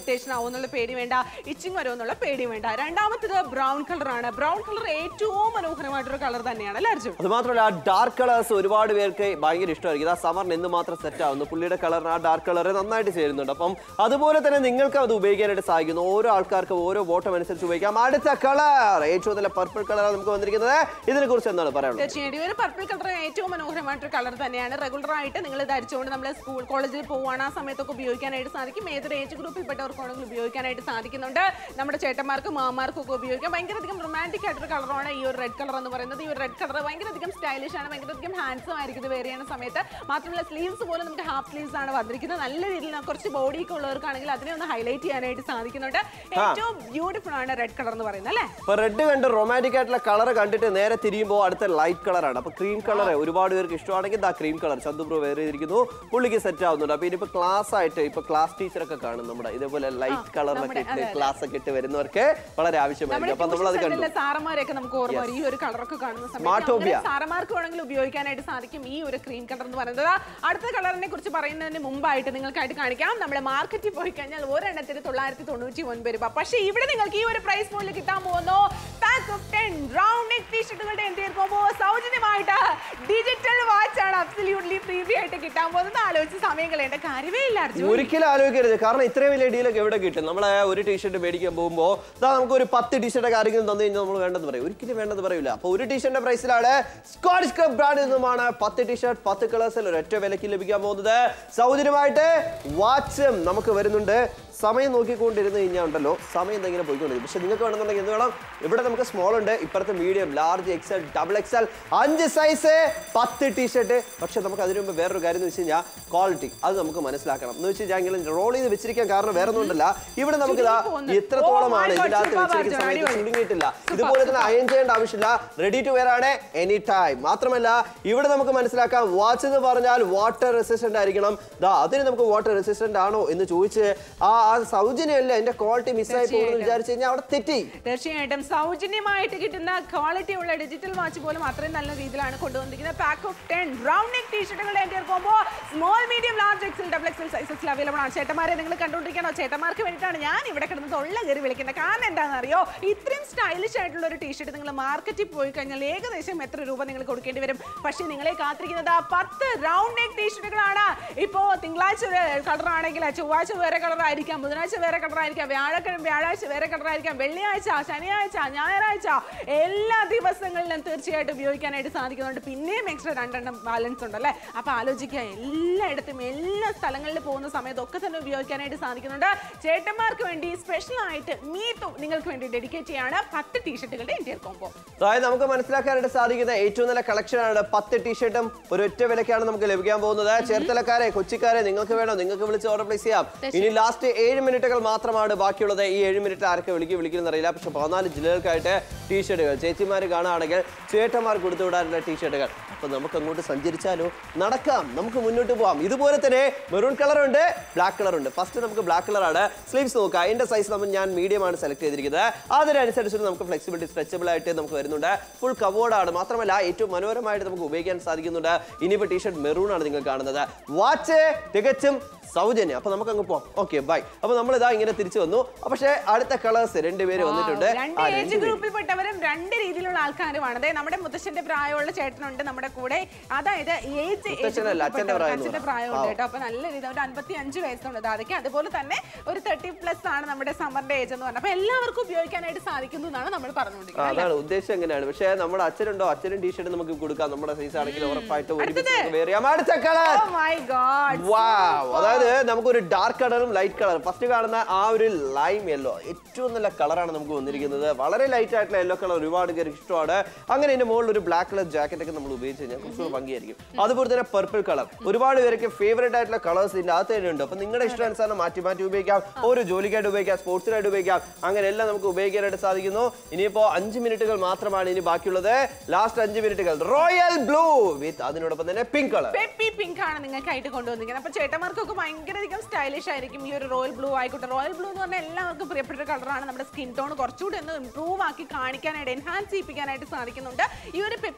ഇറിറ്റേഷൻ ആവും എന്നുള്ള പേടി വേണ്ട ഇച്ചിങ് വരുമോ എന്നുള്ള പേടി വേണ്ട രണ്ടാമത്തേത് ബ്രൗൺ കളറാണ് ബ്രൗൺ കളർ ഏറ്റവും മനോഹരമായിട്ടൊരു കളർ തന്നെയാണ് അല്ലേ അർജുൻ അത് മാത്രമല്ല ആ ഡാർക്ക് കളേഴ്സ് ഒരുപാട് പേർക്ക് ഭയങ്കര ഇഷ്ടമായിരിക്കും ആ സമ്മറിന് എന്ന് മാത്രം സെറ്റ് ആവുന്നു പുള്ളിയുടെ കളറിന് ആ ഡാർക്ക് കളർ നന്നായിട്ട് ചേരുന്നുണ്ട് അപ്പം അതുപോലെ തന്നെ നിങ്ങൾക്ക് അത് ഉപയോഗിക്കാനായിട്ട് സാധിക്കുന്നു ഓരോ ആൾക്കാർക്കും ഓരോ ബോട്ടം അനുസരിച്ച് ഉപയോഗിക്കാം അടുത്ത കളർ ഏറ്റവും നല്ല പർപ്പിൾ കളർ നമുക്ക് വന്നിരിക്കുന്നത് ഇതിനെ കുറിച്ച് എന്താണ് പറയാനുള്ളത് തീർച്ചയായിട്ടും ഈ ഒരു പർപ്പിൾ കളർ ഏറ്റവും മനോഹരമായിട്ടൊരു കളർ തന്നെയാണ് റെഗുലർ ആയിട്ട് നിങ്ങൾ ധരിച്ചുകൊണ്ട് നമ്മൾ സ്കൂൾ കോളേജിൽ പോവുകയാണ് ആ സമയത്തൊക്കെ ഉപയോഗിക്കാനായിട്ട് സാധിക്കും ഏതൊരു ഏജ് ഗ്രൂപ്പിൽപ്പെട്ടവർക്കാണെങ്കിലും ഉപയോഗിക്കാനായിട്ട് സാധിക്കുന്നുണ്ട് നമ്മുടെ ചേട്ടന്മാർക്കും മാമാർക്കും ഒക്കെ ഉപയോഗിക്കാം ഭയങ്കര അധികം റൊമാൻറ്റിക് ആയിട്ടൊരു കളറാണ് ഈ ഒരു റെഡ് കളർ എന്ന് പറയുന്നത് ഈ ഒരു റെഡ് കളർ ഭയങ്കര അധികം സ്റ്റൈലിഷ് ആണ് ഭയങ്കര അധികം ഹാൻഡ്സം ആയിരിക്കും ഇത് വേറെ ചെയ്യുന്ന സമയത്ത് മാത്രമല്ല സ്ലീവ്സ് പോലും നമുക്ക് ഹാഫ് സ്ലീവ്സ് ആണ് വന്നിരിക്കുന്നത് നല്ല രീതിയിൽ കുറച്ച് ബോഡി ഒക്കെ ഉള്ളവർക്കാണെങ്കിൽ അതിനെ ഒന്ന് ഹൈലൈറ്റ് ചെയ്യാനായിട്ട് സാധിക്കുന്നുണ്ട് ഏറ്റവും ബ്യൂട്ടിഫുൾ ആണ് റെഡ് കളർ എന്ന് പറയുന്നത് അല്ലേ ഇപ്പൊ റെഡ് കണ്ട് റൊമാൻറ്റിക് ആയിട്ടുള്ള കളർ കണ്ടിട്ട് നേരെ തിരിയുമ്പോൾ അടുത്ത ലൈറ്റ് കളറാണ് അപ്പൊ ക്രീം കളർ ഒരുപാട് പേർക്ക് ഇഷ്ടമാണെങ്കിൽ ദാ ക്രീം കളർ ചന്തുബ്രോ വേറെ ചെയ്തിരിക്കുന്നു പുള്ളിക്ക് സെറ്റ് ആവുന്നുണ്ട് അപ്പൊ ഇനിയിപ്പോ ക്ലാസ് ആയിട്ട് ഇപ്പൊ ക്ലാസ് ടീച്ചറൊക്കെ കാണും നമ്മുടെ ഇതേപോലെ ലൈറ്റ് കളറിലൊക്കെ ഇട്ട് ക്ലാസ് ഒക്കെ ഇട്ട് വരുന്നവർക്ക് വളരെ ആവശ്യമായിരിക്കും അപ്പൊ നമ്മൾ അത് കണ്ടു നമ്മുടെ സാറന്മാരെയൊക്കെ നമുക്ക് ഓർമ്മ വരും ഈ ഒരു കളറൊക്കെ കാണുന്ന Smartopia. സമയത്ത് സാറന്മാർക്ക് വേണമെങ്കിൽ ഉപയോഗിക്കാനായിട്ട് സാധിക്കും ഈ ഒരു ക്രീം കളർ എന്ന് പറയുന്നത് അടുത്ത കളറിനെ കുറിച്ച് പറയുന്നതിന് മുമ്പായിട്ട് നിങ്ങൾക്കായിട്ട് കാണിക്കാം നമ്മുടെ മാർക്കറ്റിൽ പോയി കഴിഞ്ഞാൽ ഒരെണ്ണത്തിന് തൊള്ളായിരത്തി തൊണ്ണൂറ്റി ഒൻപത് രൂപ പക്ഷേ ഇവിടെ നിങ്ങൾക്ക് ഈ ഒരു പ്രൈസ് പോലും കിട്ടാൻ പോകുന്നു pack of ten round neck ടീഷർട്ടുകളുടെ എന്ത് പോകുമ്പോൾ സൗജന്യമായിട്ട് ഡിജിറ്റൽ വാച്ച് ആണ് അബ്സല്യൂട്ട്ലി ഫ്രീ ആയിട്ട് കിട്ടാൻ പോകുന്നത് ആലോചിച്ച് സമയം കളയേണ്ട കാര്യമേ ഇല്ല അർജുൻ ഒരിക്കലും ആലോചിക്കരുത് കാരണം ഇത്രയും വലിയ ഡീലൊക്കെ എവിടെ കിട്ടും നമ്മളെ ഒരു ടീഷർട്ട് മേടിക്കാൻ പോകുമ്പോൾ ദാ നമുക്ക് ഒരു പത്ത് ടീഷർട്ട് ആരെങ്കിലും തന്നു കഴിഞ്ഞാൽ നമ്മൾ വേണ്ടെന്ന് പറയും ഒരിക്കലും വേണ്ടെന്ന് പറയില്ല അപ്പോൾ ഒരു ടീഷർട്ടിന്റെ പ്രൈസിലാണ് സ്കോട്ടിഷ് ക്ലബ് ബ്രാൻഡിൽ നിന്നുമാണ് പത്ത് ടീഷർട്ട് പത്ത് കളേഴ്സിൽ ഒരൊറ്റ വിലയ്ക്ക് ലഭിക്കാൻ പോകുന്നത് സൗജന്യമായിട്ട് വാച്ചും നമുക്ക് വരുന്നുണ്ട് സമയം നോക്കിക്കൊണ്ടിരുന്ന് കഴിഞ്ഞാൽ ഉണ്ടല്ലോ സമയം എന്തെങ്കിലും പോയിക്കൊണ്ടിരിക്കും പക്ഷെ നിങ്ങൾക്ക് വേണമെന്നുണ്ടെങ്കിൽ എന്ത് വേണം ഇവിടെ നമുക്ക് സ്മോൾ ഉണ്ട് ഇപ്പുറത്തെ medium large XL double XL അഞ്ച് സൈസ് പത്ത് ടീഷർട്ട് പക്ഷെ നമുക്ക് അതിനു മുമ്പ് വേറൊരു കാര്യം എന്ന് വെച്ച് കഴിഞ്ഞാൽ ക്വാളിറ്റി അത് നമുക്ക് മനസ്സിലാക്കണം എന്ന് വെച്ച് കഴിഞ്ഞാൽ ഇങ്ങനെ റോൾ ചെയ്ത് വെച്ചിരിക്കാൻ കാരണം വേറെ ഒന്നുമില്ല ഇവിടെ നമുക്ക് ഇതാ ചുരുങ്ങി എത്രത്തോളമാണ് പോകുന്നു. Oh my God, ഇതിനകത്ത് super വെച്ചിരിക്കുന്ന അടിപൊളി. സമയത്ത് ചുരുങ്ങിയിട്ടില്ല ഇതുപോലെ തന്നെ അയൺ ചെയ്യേണ്ട ആവശ്യമില്ല റെഡി ടു വെയർ ആണ് എനി ടൈം മാത്രമല്ല ഇവിടെ നമുക്ക് മനസ്സിലാക്കാം വാച്ച് എന്ന് പറഞ്ഞാൽ വാട്ടർ റെസിസ്റ്റന്റ് ആയിരിക്കണം ദാ അതിന് നമുക്ക് വാട്ടർ റെസിസ്റ്റന്റ് ആണോ എന്ന് ചോദിച്ച് ആ ആ സൗജന്യമല്ല എന്റെ ക്വാളിറ്റി മിസ്സായി പോകുന്നു വിചാരിച്ചു കഴിഞ്ഞാൽ അവിടെ തെറ്റി തീർച്ചയായിട്ടും സൗജന്യമായിട്ട് കിട്ടുന്ന ക്വാളിറ്റി ഉള്ള ഡിജിറ്റൽ വാച്ച് പോലും അത്രയും നല്ല രീതിയിലാണ് കൊണ്ടുവന്നിരിക്കുന്നത് pack of ten round neck ടീഷർട്ടുകളുടെ എൻ്റെ പോകുമ്പോൾ small medium large XL double XL സൈസസിൽ അവൈലബിൾ ആണ് ചേട്ടന്മാരെ നിങ്ങൾ കണ്ടുകൊണ്ടിരിക്കണോ ചേട്ടന്മാർക്ക് വേണ്ടിയിട്ടാണ് ഞാൻ ഇവിടെ കിടന്ന് തൊള്ള കയറി വിളിക്കുന്നത് കാരണം എന്താണെന്ന് അറിയോ ഇത്രയും സ്റ്റൈലിഷ് ആയിട്ടുള്ള ഒരു ടീഷർട്ട് നിങ്ങൾ മാർക്കറ്റിൽ പോയി കഴിഞ്ഞാൽ ഏകദേശം എത്ര രൂപ നിങ്ങൾ കൊടുക്കേണ്ടി വരും പക്ഷേ നിങ്ങളെ കാത്തിരിക്കുന്നത് ആ പത്ത് റൗണ്ട് നെക്ക് ടീഷർട്ടുകളാണ് ഇപ്പോ തിങ്കളാഴ്ച ഒരു കളർ ആണെങ്കിൽ ചൊവ്വാഴ്ച വേറെ കളർ ആയിരിക്കാം ബുധനാഴ്ച വേറെ കളർ ആയിരിക്കാം വ്യാഴക്കിഴമ വ്യാഴാഴ്ച വേറെ കളർ ആയിരിക്കാം വെള്ളിയാഴ്ച ശനിയാഴ്ച ഞായറാഴ്ച എല്ലാ ദിവസങ്ങളിലും തീർച്ചയായിട്ടും ഉപയോഗിക്കാനായിട്ട് സാധിക്കുന്നുണ്ട് പിന്നെയും എക്സ്ട്രാ രണ്ടെണ്ണം ബാലൻസ് ഉണ്ടല്ലേ അപ്പൊ ആലോചിക്കുക എല്ലായിടത്തും എല്ലാ സ്ഥലങ്ങളിൽ പോകുന്ന സമയത്തൊക്കെ തന്നെ ഉപയോഗിക്കാനായിട്ട് സാധിക്കുന്നുണ്ട് ചേട്ടന്മാർക്ക് വേണ്ടി സ്പെഷ്യൽ ആയിട്ട് മീത്തു നിങ്ങൾക്ക് വേണ്ടി ഡെഡിക്കേറ്റ് ചെയ്യാണ് പത്ത് ടീഷർട്ടുകളുടെ ഇന്ത്യൻ കോമ്പോ അതായത് നമുക്ക് മനസ്സിലാക്കാനായിട്ട് സാധിക്കുന്ന ഏറ്റവും നല്ല കളക്ഷൻ ആണ് പത്ത് ടീഷർട്ടും ഒരു ഒറ്റ വിലക്കാണ് നമുക്ക് ലഭിക്കാൻ പോകുന്നത് ചേർത്തലക്കാരെ കൊച്ചിക്കാരെ നിങ്ങൾക്ക് വേണോ നിങ്ങൾക്ക് വിളിച്ച് ഓർഡർ പ്ലേസ് ചെയ്യാം ഇനി ലാസ്റ്റ് ഏഴ് മിനിറ്റുകൾ മാത്രമാണ് ബാക്കിയുള്ളത് ഈ ഏഴ് മിനിറ്റ് ആരൊക്കെ വിളിക്കും വിളിക്കുന്ന അറിയില്ല പക്ഷെ പതിനാല് ജില്ലകൾക്കായിട്ട് ടീഷർട്ടുകൾ ചേച്ചിമാർ കാണുകയാണെങ്കിൽ ചേട്ടന്മാർ കൊടുത്തു വിടാനുള്ള ടീഷർട്ടുകൾ അപ്പൊ നമുക്ക് അങ്ങോട്ട് സഞ്ചരിച്ചാലോ നടക്കാം നമുക്ക് മുന്നോട്ട് പോവാം ഇതുപോലെ തന്നെ മെറൂൺ കളർ ഉണ്ട് ബ്ലാക്ക് കളർ ഉണ്ട് ഫസ്റ്റ് നമുക്ക് ബ്ലാക്ക് കളർ ആണ് സ്ലീവ്സ് നോക്കാം അതിന്റെ സൈസ് നമ്മൾ ഞാൻ മീഡിയം ആണ് സെലക്ട് ചെയ്തിരിക്കുന്നത് അതിനനുസരിച്ച് നമുക്ക് ഫ്ലെക്സിബിലിറ്റി സ്ട്രെച്ചബിൾ ആയിട്ട് നമുക്ക് വരുന്നുണ്ട് ഫുൾ കവേർഡ് ആണ് മാത്രമല്ല ഏറ്റവും മനോഹരമായിട്ട് നമുക്ക് ഉപയോഗിക്കാൻ സാധിക്കുന്നുണ്ട് ഇനിയിപ്പോൾ ടീഷർട്ട് മെറൂൺ ആണ് നിങ്ങൾ കാണുന്നത് വാച്ച് തികച്ചും സൗജന്യം അപ്പൊ നമുക്ക് അങ്ങ് പോവാം ഓക്കെ ബൈ അപ്പൊ നമ്മൾ ഇതാ ഇങ്ങനെ തിരിച്ചു വന്നു പക്ഷേ അടുത്ത കളേഴ്സ് രണ്ടുപേര് വന്നിട്ടുണ്ട് രണ്ട് ആ, ഏജ് രണ്ടുപേരും. ഗ്രൂപ്പിൽപ്പെട്ടവരും രണ്ട് രീതിയിലുള്ള ആൾക്കാരുമാണ് അതെ നമ്മുടെ മുത്തശ്ശന്റെ പ്രായമുള്ള ചേട്ടനുണ്ട് നമ്മുടെ കൂടെ അതായത് ഏജ് മുത്തശ്ശനല്ല, അച്ഛന്റെ പ്രായം എന്ന് അച്ഛന്റെ പറ. പ്രായമുണ്ട് കേട്ടോ അപ്പൊ നല്ല രീതി ഒരു അൻപത്തി അഞ്ച് വയസ്സുണ്ട് അതൊക്കെ അതുപോലെ തന്നെ ഒരു തേർട്ടി പ്ലസ് ആണ് നമ്മുടെ സമ്മറിന്റെ ഏജ് എന്ന് പറഞ്ഞത് അപ്പൊ എല്ലാവർക്കും ഉപയോഗിക്കാനായിട്ട് സാധിക്കുന്നു എന്നാണ് നമ്മൾ ആ, പറഞ്ഞുകൊണ്ടിരിക്കുന്നത് അതാണ് ഉദ്ദേശം എങ്ങനെയാണ് പക്ഷേ നമ്മുടെ അച്ഛനുണ്ടോ അച്ഛനും ടീഷർട്ട് നമുക്ക് കൊടുക്കാം നമ്മുടെ സൈസ് ആണെങ്കിൽ ഉറപ്പായിട്ട് ഒരുമിച്ച് നമുക്ക് wear ചെയ്യാം. അടുത്ത colour Oh my God. Wow അതായത് നമുക്കൊരു ഡാർക്ക് കളറും ലൈറ്റ് കളറും ഫസ്റ്റ് കാണുന്ന ആ ഒരു ലൈം യെല്ലോ ഏറ്റവും നല്ല കളറാണ് നമുക്ക് വന്നിരിക്കുന്നത് വളരെ ലൈറ്റ് ആയിട്ടുള്ള യെല്ലോ കളർ ഒരുപാട് പേർക്ക് ഇഷ്ടമാണ് അങ്ങനെ ഇതിന്റെ മുകളിൽ ഒരു ബ്ലാക്ക് കളർ ജാക്കറ്റ് ഒക്കെ നമ്മൾ ഉപയോഗിച്ച് കഴിഞ്ഞാൽ കുറച്ചുകൂടി ഭംഗിയായിരിക്കും അതുപോലെ തന്നെ പർപ്പിൾ കളർ ഒരുപാട് പേർക്ക് ഫേവറേറ്റ് ആയിട്ടുള്ള കളേഴ്സ് ഇതിന്റെ അകത്ത് തന്നെ ഉണ്ട് അപ്പൊ നിങ്ങളുടെ ഇഷ്ടാനുസാരം മാറ്റി മാറ്റി ഉപയോഗിക്കാം ഒരു ജോലിക്കായിട്ട് ഉപയോഗിക്കാം സ്പോർട്സിനായിട്ട് ഉപയോഗിക്കാം അങ്ങനെ എല്ലാം നമുക്ക് ഉപയോഗിക്കാനായിട്ട് സാധിക്കുന്നു ഇനിയിപ്പോ അഞ്ച് മിനിറ്റുകൾ മാത്രമാണ് ഇനി ബാക്കിയുള്ളത് ലാസ്റ്റ് അഞ്ച് മിനിറ്റുകൾ റോയൽ ബ്ലൂ വിത്ത് അതിനോടൊപ്പം തന്നെ പിങ്ക് കളർ പെപ്പി പിങ്ക് ആണ് നിങ്ങൾക്കായിട്ട് കൊണ്ടുവന്നിരിക്കുന്നത് അപ്പൊ ചേട്ടന്മാർക്കൊക്കെ ഭയങ്കര അധികം സ്റ്റൈലിഷ് ആയിരിക്കും ഈ ഒരു റോയൽ ബ്ലൂ ആയിക്കോട്ടെ റോയൽ ബ്ലൂ എന്ന് പറഞ്ഞാൽ എല്ലാവർക്കും പ്രിയപ്പെട്ട ഒരു കളറാണ് നമ്മുടെ സ്കിൻ ടോൺ കുറച്ചുകൂടി ഒന്ന് ഇംപ്രൂവ് ആക്കി കാണിക്കാനായിട്ട് എൻഹാൻസ് ചെയ്യിപ്പിക്കാനായിട്ട് സാധിക്കുന്നുണ്ട് ഈ ഒരു പെപ്പി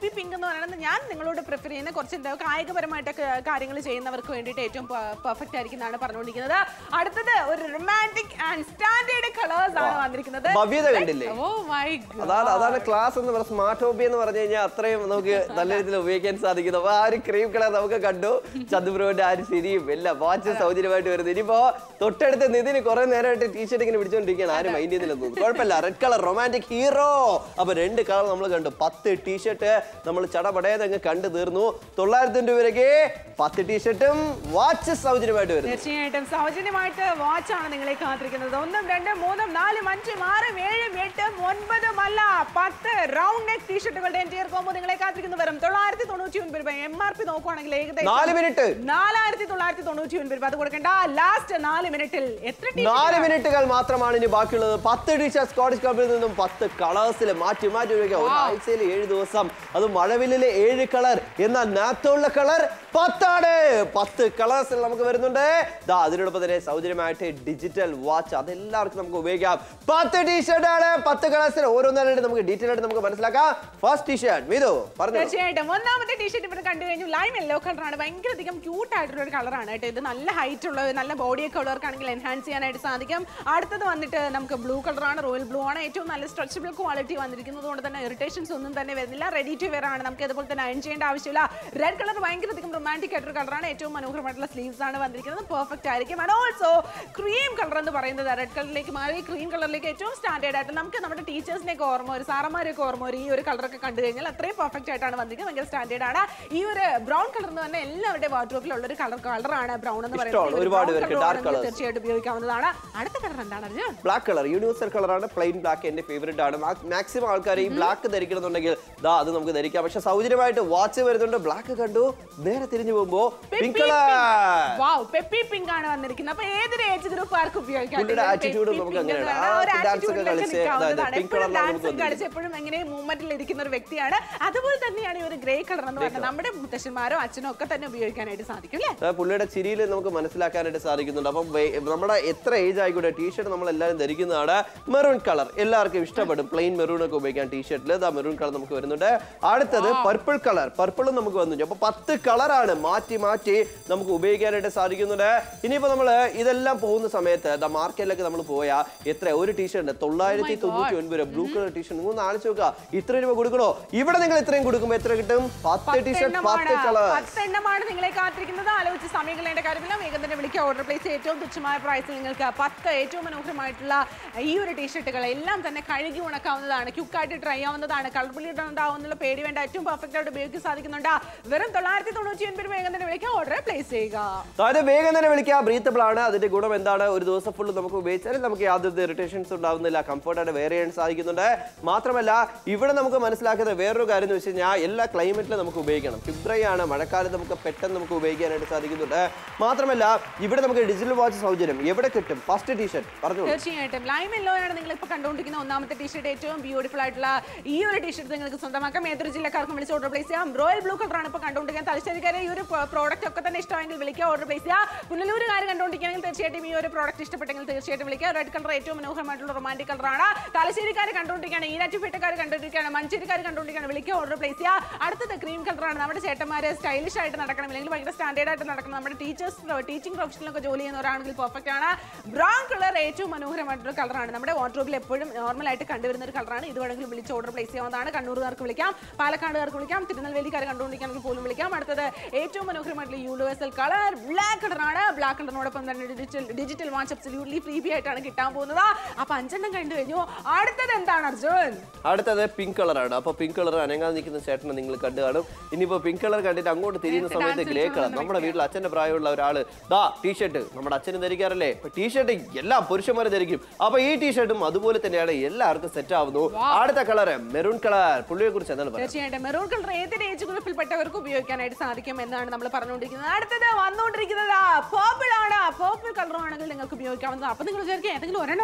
പെപ്പി പിങ്ക് എന്ന് പറയുന്നത് ഞാൻ നിങ്ങളോട് പ്രിഫർ ചെയ്യുന്ന കുറച്ച് എന്താ കായികപരമായിട്ടൊക്കെ കാര്യങ്ങൾ ചെയ്യുന്നവർക്ക് വേണ്ടിയിട്ട് ഏറ്റവും പെർഫെക്റ്റ് ആയിരിക്കും എന്നാണ് പറഞ്ഞുകൊണ്ടിരിക്കുന്നത് അടുത്തത് ഒരു റൊമാൻറ്റിക് ആൻഡ് സ്റ്റാൻഡേർഡ് കളേഴ്സ് ആണ് വന്നിരിക്കുന്നത് ഭവ്യത കണ്ടില്ലേ ഓ മൈ അതാണ് അതാണ് ക്ലാസ് എന്ന് പറയുന്നത് സ്മാർട്ട് ഹോബി എന്ന് പറഞ്ഞു കഴിഞ്ഞാൽ അത്രയും നമുക്ക് നല്ല രീതിയിൽ ഉപയോഗിക്കാൻ സാധിക്കുന്നു അപ്പൊ ആ ഒരു ക്രീം കളർ നമുക്ക് കണ്ടു ചന്ദ്രബ്രോന്റെ ആ ഒരു ശരിയും എല്ലാം വാച്ച് സൗജന്യമായിട്ട് വരുന്നത് ഇനിയിപ്പോ തൊട്ടടുത്ത് നിതിന് കുറെ നേരമായിട്ട് ടീഷർട്ട് ഇങ്ങനെ പിടിച്ചോണ്ടിരിക്കുകയാണ് ആരും മൈൻഡ് ചെയ്തില്ലെന്ന് തോന്നുന്നു കുഴപ്പമില്ല റെഡ് കളർ റൊമാൻറ്റിക് ഹീറോ അപ്പൊ രണ്ട് കളർ നമ്മൾ കണ്ടു പത്ത് ടീഷർട്ട് നമ്മൾ ചടപടയത് അങ്ങ് കണ്ടു തീർന്നു തൊള്ളായിരത്തി രൂപയ്ക്ക് പത്ത് ടീഷർട്ടും വാച്ച് സൗജന്യമായിട്ട് വരുന്നു തീർച്ചയായിട്ടും സൗജന്യമായിട്ട് വാച്ച് ആണ് നിങ്ങളെ കാത്തിരിക്കുന്നത് ഒന്നും രണ്ടും മൂന്നും നാലും അഞ്ചും ആറും ഏഴും എട്ടും ഒൻപതും അല്ല പത്ത് റൗണ്ട് നെക്ക് ടീഷർട്ടുകളുടെ എൻറ്റിയർ കോമ്പോ നിങ്ങളെ കാത്തിരിക്കുന്നു വരും തൊള്ളായിരത്തി തൊണ്ണൂറ്റി ഒൻപത് രൂപ എം ആർ പി നോക്കുവാണെങ്കിൽ ഏകദേശം നാല് മിനിറ്റ് നാലായിരത്തി തൊള്ളായിരത്തി തൊണ്ണൂറ്റി ഒൻപത് രൂപ അത് കൊടുക്കേണ്ട ലാസ്റ്റ് നാല് മിനിറ്റിൽ എത്ര t-shirt നാല് മിനിറ്റുകൾ മാത്രമാണ് ഇനി ബാക്കിയുള്ളത് പത്ത് ടീഷർട്ട് സ്കോട്ടിഷ് കമ്പനിയിൽ നിന്നും പത്ത് കളേഴ്സിൽ മാറ്റി മാറ്റി ഉപയോഗിക്കാം ഒരാഴ്ചയിൽ ഏഴ് ദിവസം അത് മഴവില്ലിലെ ഏഴ് കളർ എന്നാൽ നാത്തോള്ള കളർ പത്താണ് പത്ത് കളേഴ്സിൽ നമുക്ക് വരുന്നുണ്ട് ദാ അതിനോടൊപ്പം തന്നെ സൗജന്യമായിട്ട് ഡിജിറ്റൽ വാച്ച് അതെല്ലാവർക്കും നമുക്ക് ഉപയോഗിക്കാം പത്ത് ടീഷർട്ട് ആണ് പത്ത് കളേഴ്സിൽ ഓരോന്നായിട്ട് നമുക്ക് ഡീറ്റെയിൽ ആയിട്ട് നമുക്ക് മനസ്സിലാക്കാം ഫസ്റ്റ് ടീഷർട്ട് മീതു പറഞ്ഞു തീർച്ചയായിട്ടും ഒന്നാമത്തെ ടീഷർട്ട് ഇവിടെ കണ്ടു കഴിഞ്ഞു ലൈം യെല്ലോ കളറാണ് ഭയങ്കര അധികം ക്യൂട്ട് ആയിട്ടുള്ള ഒരു കളറാണ് കേട്ടോ ഇത് നല്ല ഹൈറ്റ് ഉള്ള നല്ല ബോഡിയൊക്കെ ഉള്ളവർക്കാണെങ്കിൽ എൻഹാൻസ് ചെയ്യാനായിട്ട് സാധിക്കും അടുത്തത് വന്നിട്ട് നമുക്ക് ബ്ലൂ കളറാണ് റോയൽ ബ്ലൂ ആണ് ഏറ്റവും നല്ല സ്ട്രെച്ചബിൾ ക്വാളിറ്റി വന്നിരിക്കുന്നത് കൊണ്ട് തന്നെ ഇറിറ്റേഷൻസ് ഒന്നും തന്നെ വരുന്നില്ല റെഡി ടു വെയർ ആണ് നമുക്ക് അതുപോലെ തന്നെ അയൺ ചെയ്യേണ്ട ആവശ്യമില്ല റെഡ് കളർ ഭയങ്കര അധികം റൊമാൻറ്റിക് ആയിട്ടൊരു കളറാണ് ഏറ്റവും മനോഹരമായിട്ടുള്ള സ്ലീവ്സ് ആണ് വന്നിരിക്കുന്നത് പെർഫെക്റ്റ് ആയിരിക്കും ആൻഡ് ഓൾസോ ക്രീം കളർ എന്ന് പറയുന്നത് റെഡ് കളറിലേക്ക് മാറി ക്രീം കളറിലേക്ക് ഏറ്റവും സ്റ്റാൻഡേർഡ് ആയിട്ട് നമുക്ക് നമ്മുടെ ടീച്ചേഴ്സിനെയൊക്കെ ഓർമ്മ ഒരു സാറന്മാരെയൊക്കെ ഓർമ്മ ഒരു ഈ ഒരു കളറൊക്കെ കണ്ടു കഴിഞ്ഞാൽ അത്രയും പെർഫെക്റ്റ് ആയിട്ടാണ് വന്നിരിക്കുന്നത് ഭയങ്കര സ്റ്റാൻഡേർഡ് ആണ് ഈ ഒരു ബ്രൗൺ കളർ എന്ന് പറഞ്ഞാൽ എല്ലാവരുടെ വാർഡ്രോപ്പിലുള്ള ഒരു കളർ കളറാണ് ബ്രൗൺ എന്ന് ഇഷ്ടമാണ്. പറയുന്നത് ഒരുപാട് brown പേർക്ക് colour dark ആണെങ്കിൽ colours. തീർച്ചയായിട്ടും ഉപയോഗിക്കാവുന്നതാണ് അടുത്ത കളർ എന്താണ് അർജുൻ ബ്ലാക്ക് കളർ യൂണിവേഴ്സൽ കളറാണ് പ്ലെയിൻ ബ്ലാക്ക് എന്റെ ഫേവറേറ്റ് ആണ് മാക്സിമം ആൾക്കാർ ഈ ബ്ലാക്ക് ധരിക്കണമെന്നുണ്ടെങ്കിൽ ദാ അത് നമുക്ക് ധരിക്കാം പക്ഷെ സൗജന്യമായിട്ട് വാച്ച് വരുന്നുണ്ട് ബ്ലാക്ക് കണ്ടു നേരെ തിരിഞ്ഞു പോകുമ്പോ pink colour wow peppy pink ആണ് വന്നിരിക്കുന്നത് അപ്പൊ ഏതൊരു ഏജ് ഗ്രൂപ്പ് ആർക്കും ഉപയോഗിക്കാം പുള്ളിയുടെ ഇതിൽ attitude peppy നമുക്ക് pink എന്ന് അങ്ങനെയാണ്. പറയുന്ന ആ ഒരു dance ഒക്കെ attitude ലൊക്കെ കളിച്ച് നിൽക്കാവുന്നതാണ്. അതായത് pink എപ്പോഴും colour ലാണ് dance നമുക്ക് ഒക്കെ കളിച്ച് എപ്പോഴും എങ്ങനെ മൂവ്മെന്റിൽ ഇരിക്കുന്ന ഒരു വ്യക്തിയാണ് അതുപോലെ തന്നെയാണ് ഈ ഒരു ഗ്രേ കളർ എന്ന് പറയുന്നത് നമ്മുടെ മുത്തശ്ശന്മാരോ അച്ഛനോ ഒക്കെ തന്നെ ഉപയോഗിക്കാനായിട്ട് സാധിക്കും അല്ലേ ആ പുള്ളിയുടെ ചിരിയിൽ നമുക്ക് മനസ്സിലാക്കാനായിട്ട് സാധിക്കുന്നുണ്ട് അപ്പം വേ- നമ്മുടെ എത്ര ഏജ് ആയിക്കോട്ടെ ടീഷർട്ട് നമ്മൾ എല്ലാവരും ധരിക്കുന്നതാണ് മെറൂൺ കളർ എല്ലാവർക്കും ഇഷ്ടപ്പെടും പ്ലെയിൻ മെറൂൺ ഒക്കെ ഉപയോഗിക്കാം ടീഷർട്ടിൽ ഇതാ മെറൂൺ കളർ നമുക്ക് വരുന്നുണ്ട് അടുത്തത് പർപ്പിൾ കളർ പർപ്പിളും നമുക്ക് വന്നു അപ്പൊ പത്ത് കളറാണ് മാറ്റി മാറ്റി നമുക്ക് ഉപയോഗിക്കാനായിട്ട് സാധിക്കുന്നുണ്ട് ഇനിയിപ്പോ നമ്മൾ ഇതെല്ലാം പോകുന്ന സമയത്ത് ദാ മാർക്കറ്റിലൊക്കെ നമ്മൾ പോയാൽ എത്ര ഒരു ടീഷർട്ട് തൊള്ളായിരത്തി തൊണ്ണൂറ്റി ഒൻപത് രൂപ ബ്ലൂ കളർ ടീഷർട്ട് നിങ്ങൾ ആലോചിച്ച് നോക്കുക ഇത്ര രൂപ കൊടുക്കണോ ഇവിടെ നിങ്ങൾ ഇത്രയും കൊടുക്കുമ്പോൾ എത്ര കിട്ടും പത്ത് ടീഷർട്ട് പത്ത് കളർ പത്തെണ്ണമാണ് നിങ്ങളെ കാത്തിരിക്കുന്നത് ആലോചിച്ച് സമയം കളയേണ്ട കാര്യമില്ല വേഗം തന്നെ വിളിക്കുക ഓർഡർ പ്ലേസ് ഏറ്റവും തുച്ഛമായ പ്രൈസിൽ നിങ്ങൾക്ക് പത്ത് ഏറ്റവും മനോഹരമായിട്ടുള്ള ഈ ഒരു ടീഷർട്ടുകൾ എല്ലാം തന്നെ കഴുകി ഉണക്കാവുന്നതാണ് ക്യുക്കായിട്ട് ട്രൈ ആവുന്നതാണ് കളർബിളി ഉണ്ടാവുന്നുള്ള പേടി വേണ്ട ഏറ്റവും പെർഫെക്റ്റ് ആയിട്ട് ഉപയോഗിക്കാൻ സാധിക്കുന്നുണ്ട് വെറും തൊള്ളായിരത്തി തൊണ്ണൂറ്റി ഒൻപത് വേഗം തന്നെ വിളിക്കുക ഓർഡർ പ്ലേസ് ചെയ്യുക അതായത് വേഗം തന്നെ വിളിക്കുക ബ്രീത്തബിൾ ആണ് അതിന്റെ ഗുണം എന്താണ് ഒരു ദിവസം ഫുള്ള് നമുക്ക് ഉപയോഗിച്ചാൽ നമുക്ക് യാതൊരു ഇറിറ്റേഷൻസ് ഉണ്ടാവുന്നില്ല കംഫർട്ടായിട്ട് വെയർ ചെയ്യാൻ സാധിക്കുന്നുണ്ട് മാത്രമല്ല ഇവിടെ നമുക്ക് മനസ്സിലാക്കുന്ന വേറൊരു കാര്യം എന്ന് വെച്ച് കഴിഞ്ഞാൽ എല്ലാ ക്ലൈമറ്റിലും നമുക്ക് ഉപയോഗിക്കണം ഫിബ്രവരി ആണ് മഴക്കാലത്ത് നമുക്ക് പെട്ടെന്ന് നമുക്ക് ഉപയോഗിക്കാനായിട്ട് സാധിക്കുന്നുണ്ട് മാത്രമല്ല ഇവിടെ നമുക്ക് ഡിജിറ്റൽ വാച്ച് സൗകര്യം എവിടെ കിട്ടും ഫസ്റ്റ് ടീഷർട്ട് പറഞ്ഞു തീർച്ചയായിട്ടും ലൈം യെല്ലോ ആണ് നിങ്ങൾ ഇപ്പോൾ കണ്ടുകൊണ്ടിരിക്കുന്ന ഒന്നാമത്തെ ടീഷർട്ട് ഏറ്റവും ബ്യൂട്ടിഫുൾ ആയിട്ടുള്ള ഈ ഒരു ടീഷർട്ട് നിങ്ങൾക്ക് സ്വന്തമാക്കാം ഏതൊരു ജില്ലക്കാർക്കും വിളിച്ച് ഓർഡർ പ്ലേസ് ചെയ്യാം റോയൽ ബ്ലൂ കളറാണ് ഇപ്പോൾ കണ്ടുകൊണ്ടിരിക്കുന്നത് തലശ്ശേരിക്കാരെ ഈ ഒരു പ്രോഡക്റ്റ് ഒക്കെ തന്നെ ഇഷ്ടമെങ്കിൽ വിളിക്കുക ഓർഡർ പ്ലേസ് ചെയ്യുക പുനലൂരുകാർ കണ്ടുകൊണ്ടിരിക്കുകയാണെങ്കിൽ തീർച്ചയായിട്ടും ഈ ഒരു പ്രോഡക്റ്റ് ഇഷ്ടപ്പെട്ടെങ്കിൽ തീർച്ചയായിട്ടും വിളിക്കുക റെഡ് കളർ ഏറ്റവും മനോഹരമായിട്ടുള്ള റൊമാൻറ്റിക് കളറാണ് തലശ്ശേരിക്കാർ കണ്ടുകൊണ്ടിരിക്കുകയാണ് ഈരാറ്റുപേട്ടക്കാർ കണ്ടുകൊണ്ടിരിക്കുകയാണ് മഞ്ചേരിക്കാർ കണ്ടുകൊണ്ടിരിക്കുകയാണ് വിളിക്കുക ഓർഡർ പ്ലേസ് ചെയ്യുക അടുത്തത് ക്രീം കളറാണ് നമ്മുടെ ചേട്ടന്മാരെ സ്റ്റൈലിഷ് ആയിട്ട് നടക്കണം അല്ലെങ്കിൽ ഭയങ്കര സ്റ്റാൻഡേർഡ് ആയിട്ട് നടക്കണം നമ്മുടെ ടീച്ചേഴ്സ് ടീച്ചിങ് പ്രൊഫഷനിലൊക്കെ ജോലി ചെയ്യുന്നവരാണെങ്കിൽ പെർഫെക്റ്റ് ആണ് ബ്രൗൺ കളർ ഏറ്റവും മനോഹരമായിട്ടുള്ള കളറാണ് നമ്മുടെ വാർഡ്രോബിൽ എപ്പോഴും നോർമൽ ആയിട്ട് കണ്ടുവരുന്ന ഒരു കളറാണ് ഇത് വേണമെങ്കിൽ വിളിച്ച് ഓർഡർ പ്ലേസ് ചെയ്യാവുന്നതാണ് കണ്ണൂരുകാർക്ക് വിളിക്കാം പാലക്കാടുകാർക്ക് വിളിക്കാം തിരുനെൽവേലിക്കാർ കണ്ടുകൊണ്ടിരിക്കുകയാണെങ്കിൽ പോലും വിളിക്കാം അടുത്തത് ഏറ്റവും മനോഹരമായിട്ടുള്ള യൂണിവേഴ്സൽ കളർ ബ്ലാക്ക് കളറാണ് ബ്ലാക്ക് കളറിനോടൊപ്പം തന്നെ digital digital watch absolutely free B ആയിട്ടാണ് കിട്ടാൻ പോകുന്നത് അപ്പൊ അഞ്ചെണ്ണം കണ്ടു കഴിഞ്ഞു അടുത്തത് എന്താണ് അർജുൻ അടുത്തത് പിങ്ക് കളറാണ് അപ്പൊ പിങ്ക് കളർ അനങ്ങാതെ നിൽക്കുന്ന ചേട്ടനെ നിങ്ങൾ കണ്ടു കാണും ഇനിയിപ്പോ പിങ്ക് കളർ കണ്ടിട്ട് അങ്ങോട്ട് തിരിയുന്ന സമയത്ത് ഗ്രേ കളർ നമ്മുടെ വീട്ടിൽ അച്ഛന്റെ പ്രായമുള്ള ഒരാള് ദാ ടീഷർട്ട് നമ്മുടെ അച്ഛനും ധരിക്കാറല്ലേ ടീഷർട്ട് എല്ലാ പുരുഷന്മാരും ധരിക്കും അപ്പൊ ഈ ടീഷർട്ടും അതുപോലെ തന്നെയാണ് എല്ലാവർക്കും സെറ്റ് ആവുന്നു അടുത്ത കളർ മെറൂൺ കളർ പുള്ളിയെ കുറിച്ച് എന്താണ് പറയുക തീർച്ചയായിട്ടും മെറൂൺ കളർ ഏതൊരു ഏജ് ഗ്രൂപ്പിൽപ്പെട്ടവർക്ക് ഉപയോഗിക്കാനായിട്ട് സാധിക്കും എന്നാണ് നമ്മൾ പറഞ്ഞുകൊണ്ടിരിക്കുന്നത് അടുത്തത് വന്നുകൊണ്ടിരിക്കുന്നത് പേർപ്പിൾ ആണ് പേർപ്പിൾ കളർ ആണെങ്കിൽ നിങ്ങൾക്ക് ഉപയോഗിക്കാവുന്നത് അപ്പൊ നിങ്ങൾ വിചാരിക്കും ഏതെങ്കിലും ഒരെണ്ണം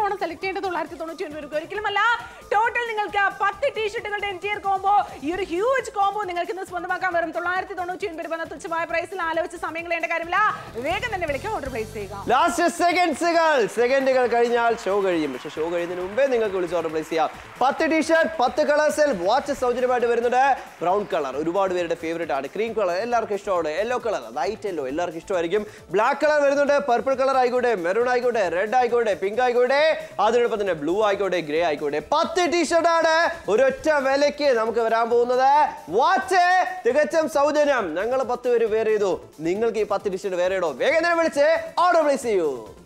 മാത്രമാണ് സെലക്ട് ചെയ്യേണ്ടത് തൊള്ളായിരത്തി തൊണ്ണൂറ്റി ഒൻപത് രൂപ ഒരിക്കലുമല്ല ടോട്ടൽ നിങ്ങൾക്ക് പത്ത് ടീഷർട്ടുകളുടെ എൻറ്റിയർ കോംബോ ഈ ഒരു ഹ്യൂജ് കോംബോ നിങ്ങൾക്ക് ഇന്ന് സ്വന്തമാക്കാൻ വരും തൊള്ളായിരത്തി തൊണ്ണൂറ്റി ഒൻപത് രൂപ എന്ന തുച്ഛമായ പ്രൈസിൽ ആലോചിച്ച് സമയം കളയേണ്ട കാര്യമില്ല വേഗം തന്നെ വിളിക്കാം ഓർഡർ പ്ലേസ് ചെയ്യുക ലാസ്റ്റ് സെക്കൻഡ്സുകൾ സെക്കൻഡുകൾ കഴിഞ്ഞാൽ ഷോ കഴിയും പക്ഷെ ഷോ കഴിയുന്നതിന് മുമ്പേ നിങ്ങൾക്ക് വിളിച്ച് ഓർഡർ പ്ലേസ് ചെയ്യാം പത്ത് ടീഷർട്ട് പത്ത് കളേഴ്സിൽ വാച്ച് സൗജന്യമായിട്ട് വരുന്നുണ്ട് ബ്രൗൺ കളർ ഒരുപാട് പേരുടെ ഫേവറേറ്റ് ആണ് ക്രീം കളർ എല്ലാവർക്കും ഇഷ്ടമാണ് യെല്ലോ കളർ ലൈറ്റ് യെല്ലോ എല്ലാവർക്കും ഇഷ്ടമായിരിക്കും ബ്ലാക്ക് കളർ വരുന്നുണ്ട് പർപ്പിൾ കളർ ആയിക്കോട്ടെ മെറൂൺ ആയിക്കോട്ടെ റെഡ് ആയിക്കോട്ടെ പിങ്ക് ആയിക്കോട്ടെ അതിനോടൊപ്പം തന്നെ ബ്ലൂ ആയിക്കോട്ടെ ഗ്രേ ആയിക്കോട്ടെ പത്ത് ടീഷർട്ട് ആണ് ഒരൊറ്റ വിലയ്ക്ക് നമുക്ക് വരാൻ പോകുന്നത് വാച്ച് തികച്ചും സൗജന്യം ഞങ്ങൾ പത്ത് പേര് വേറെ ചെയ്തു നിങ്ങൾക്ക് ഈ പത്ത് ടീഷർട്ട് വേറെ ഇടോ വേഗം തന്നെ വിളിച്ച് ഓർഡർ പ്ലേസ് ചെയ്യൂ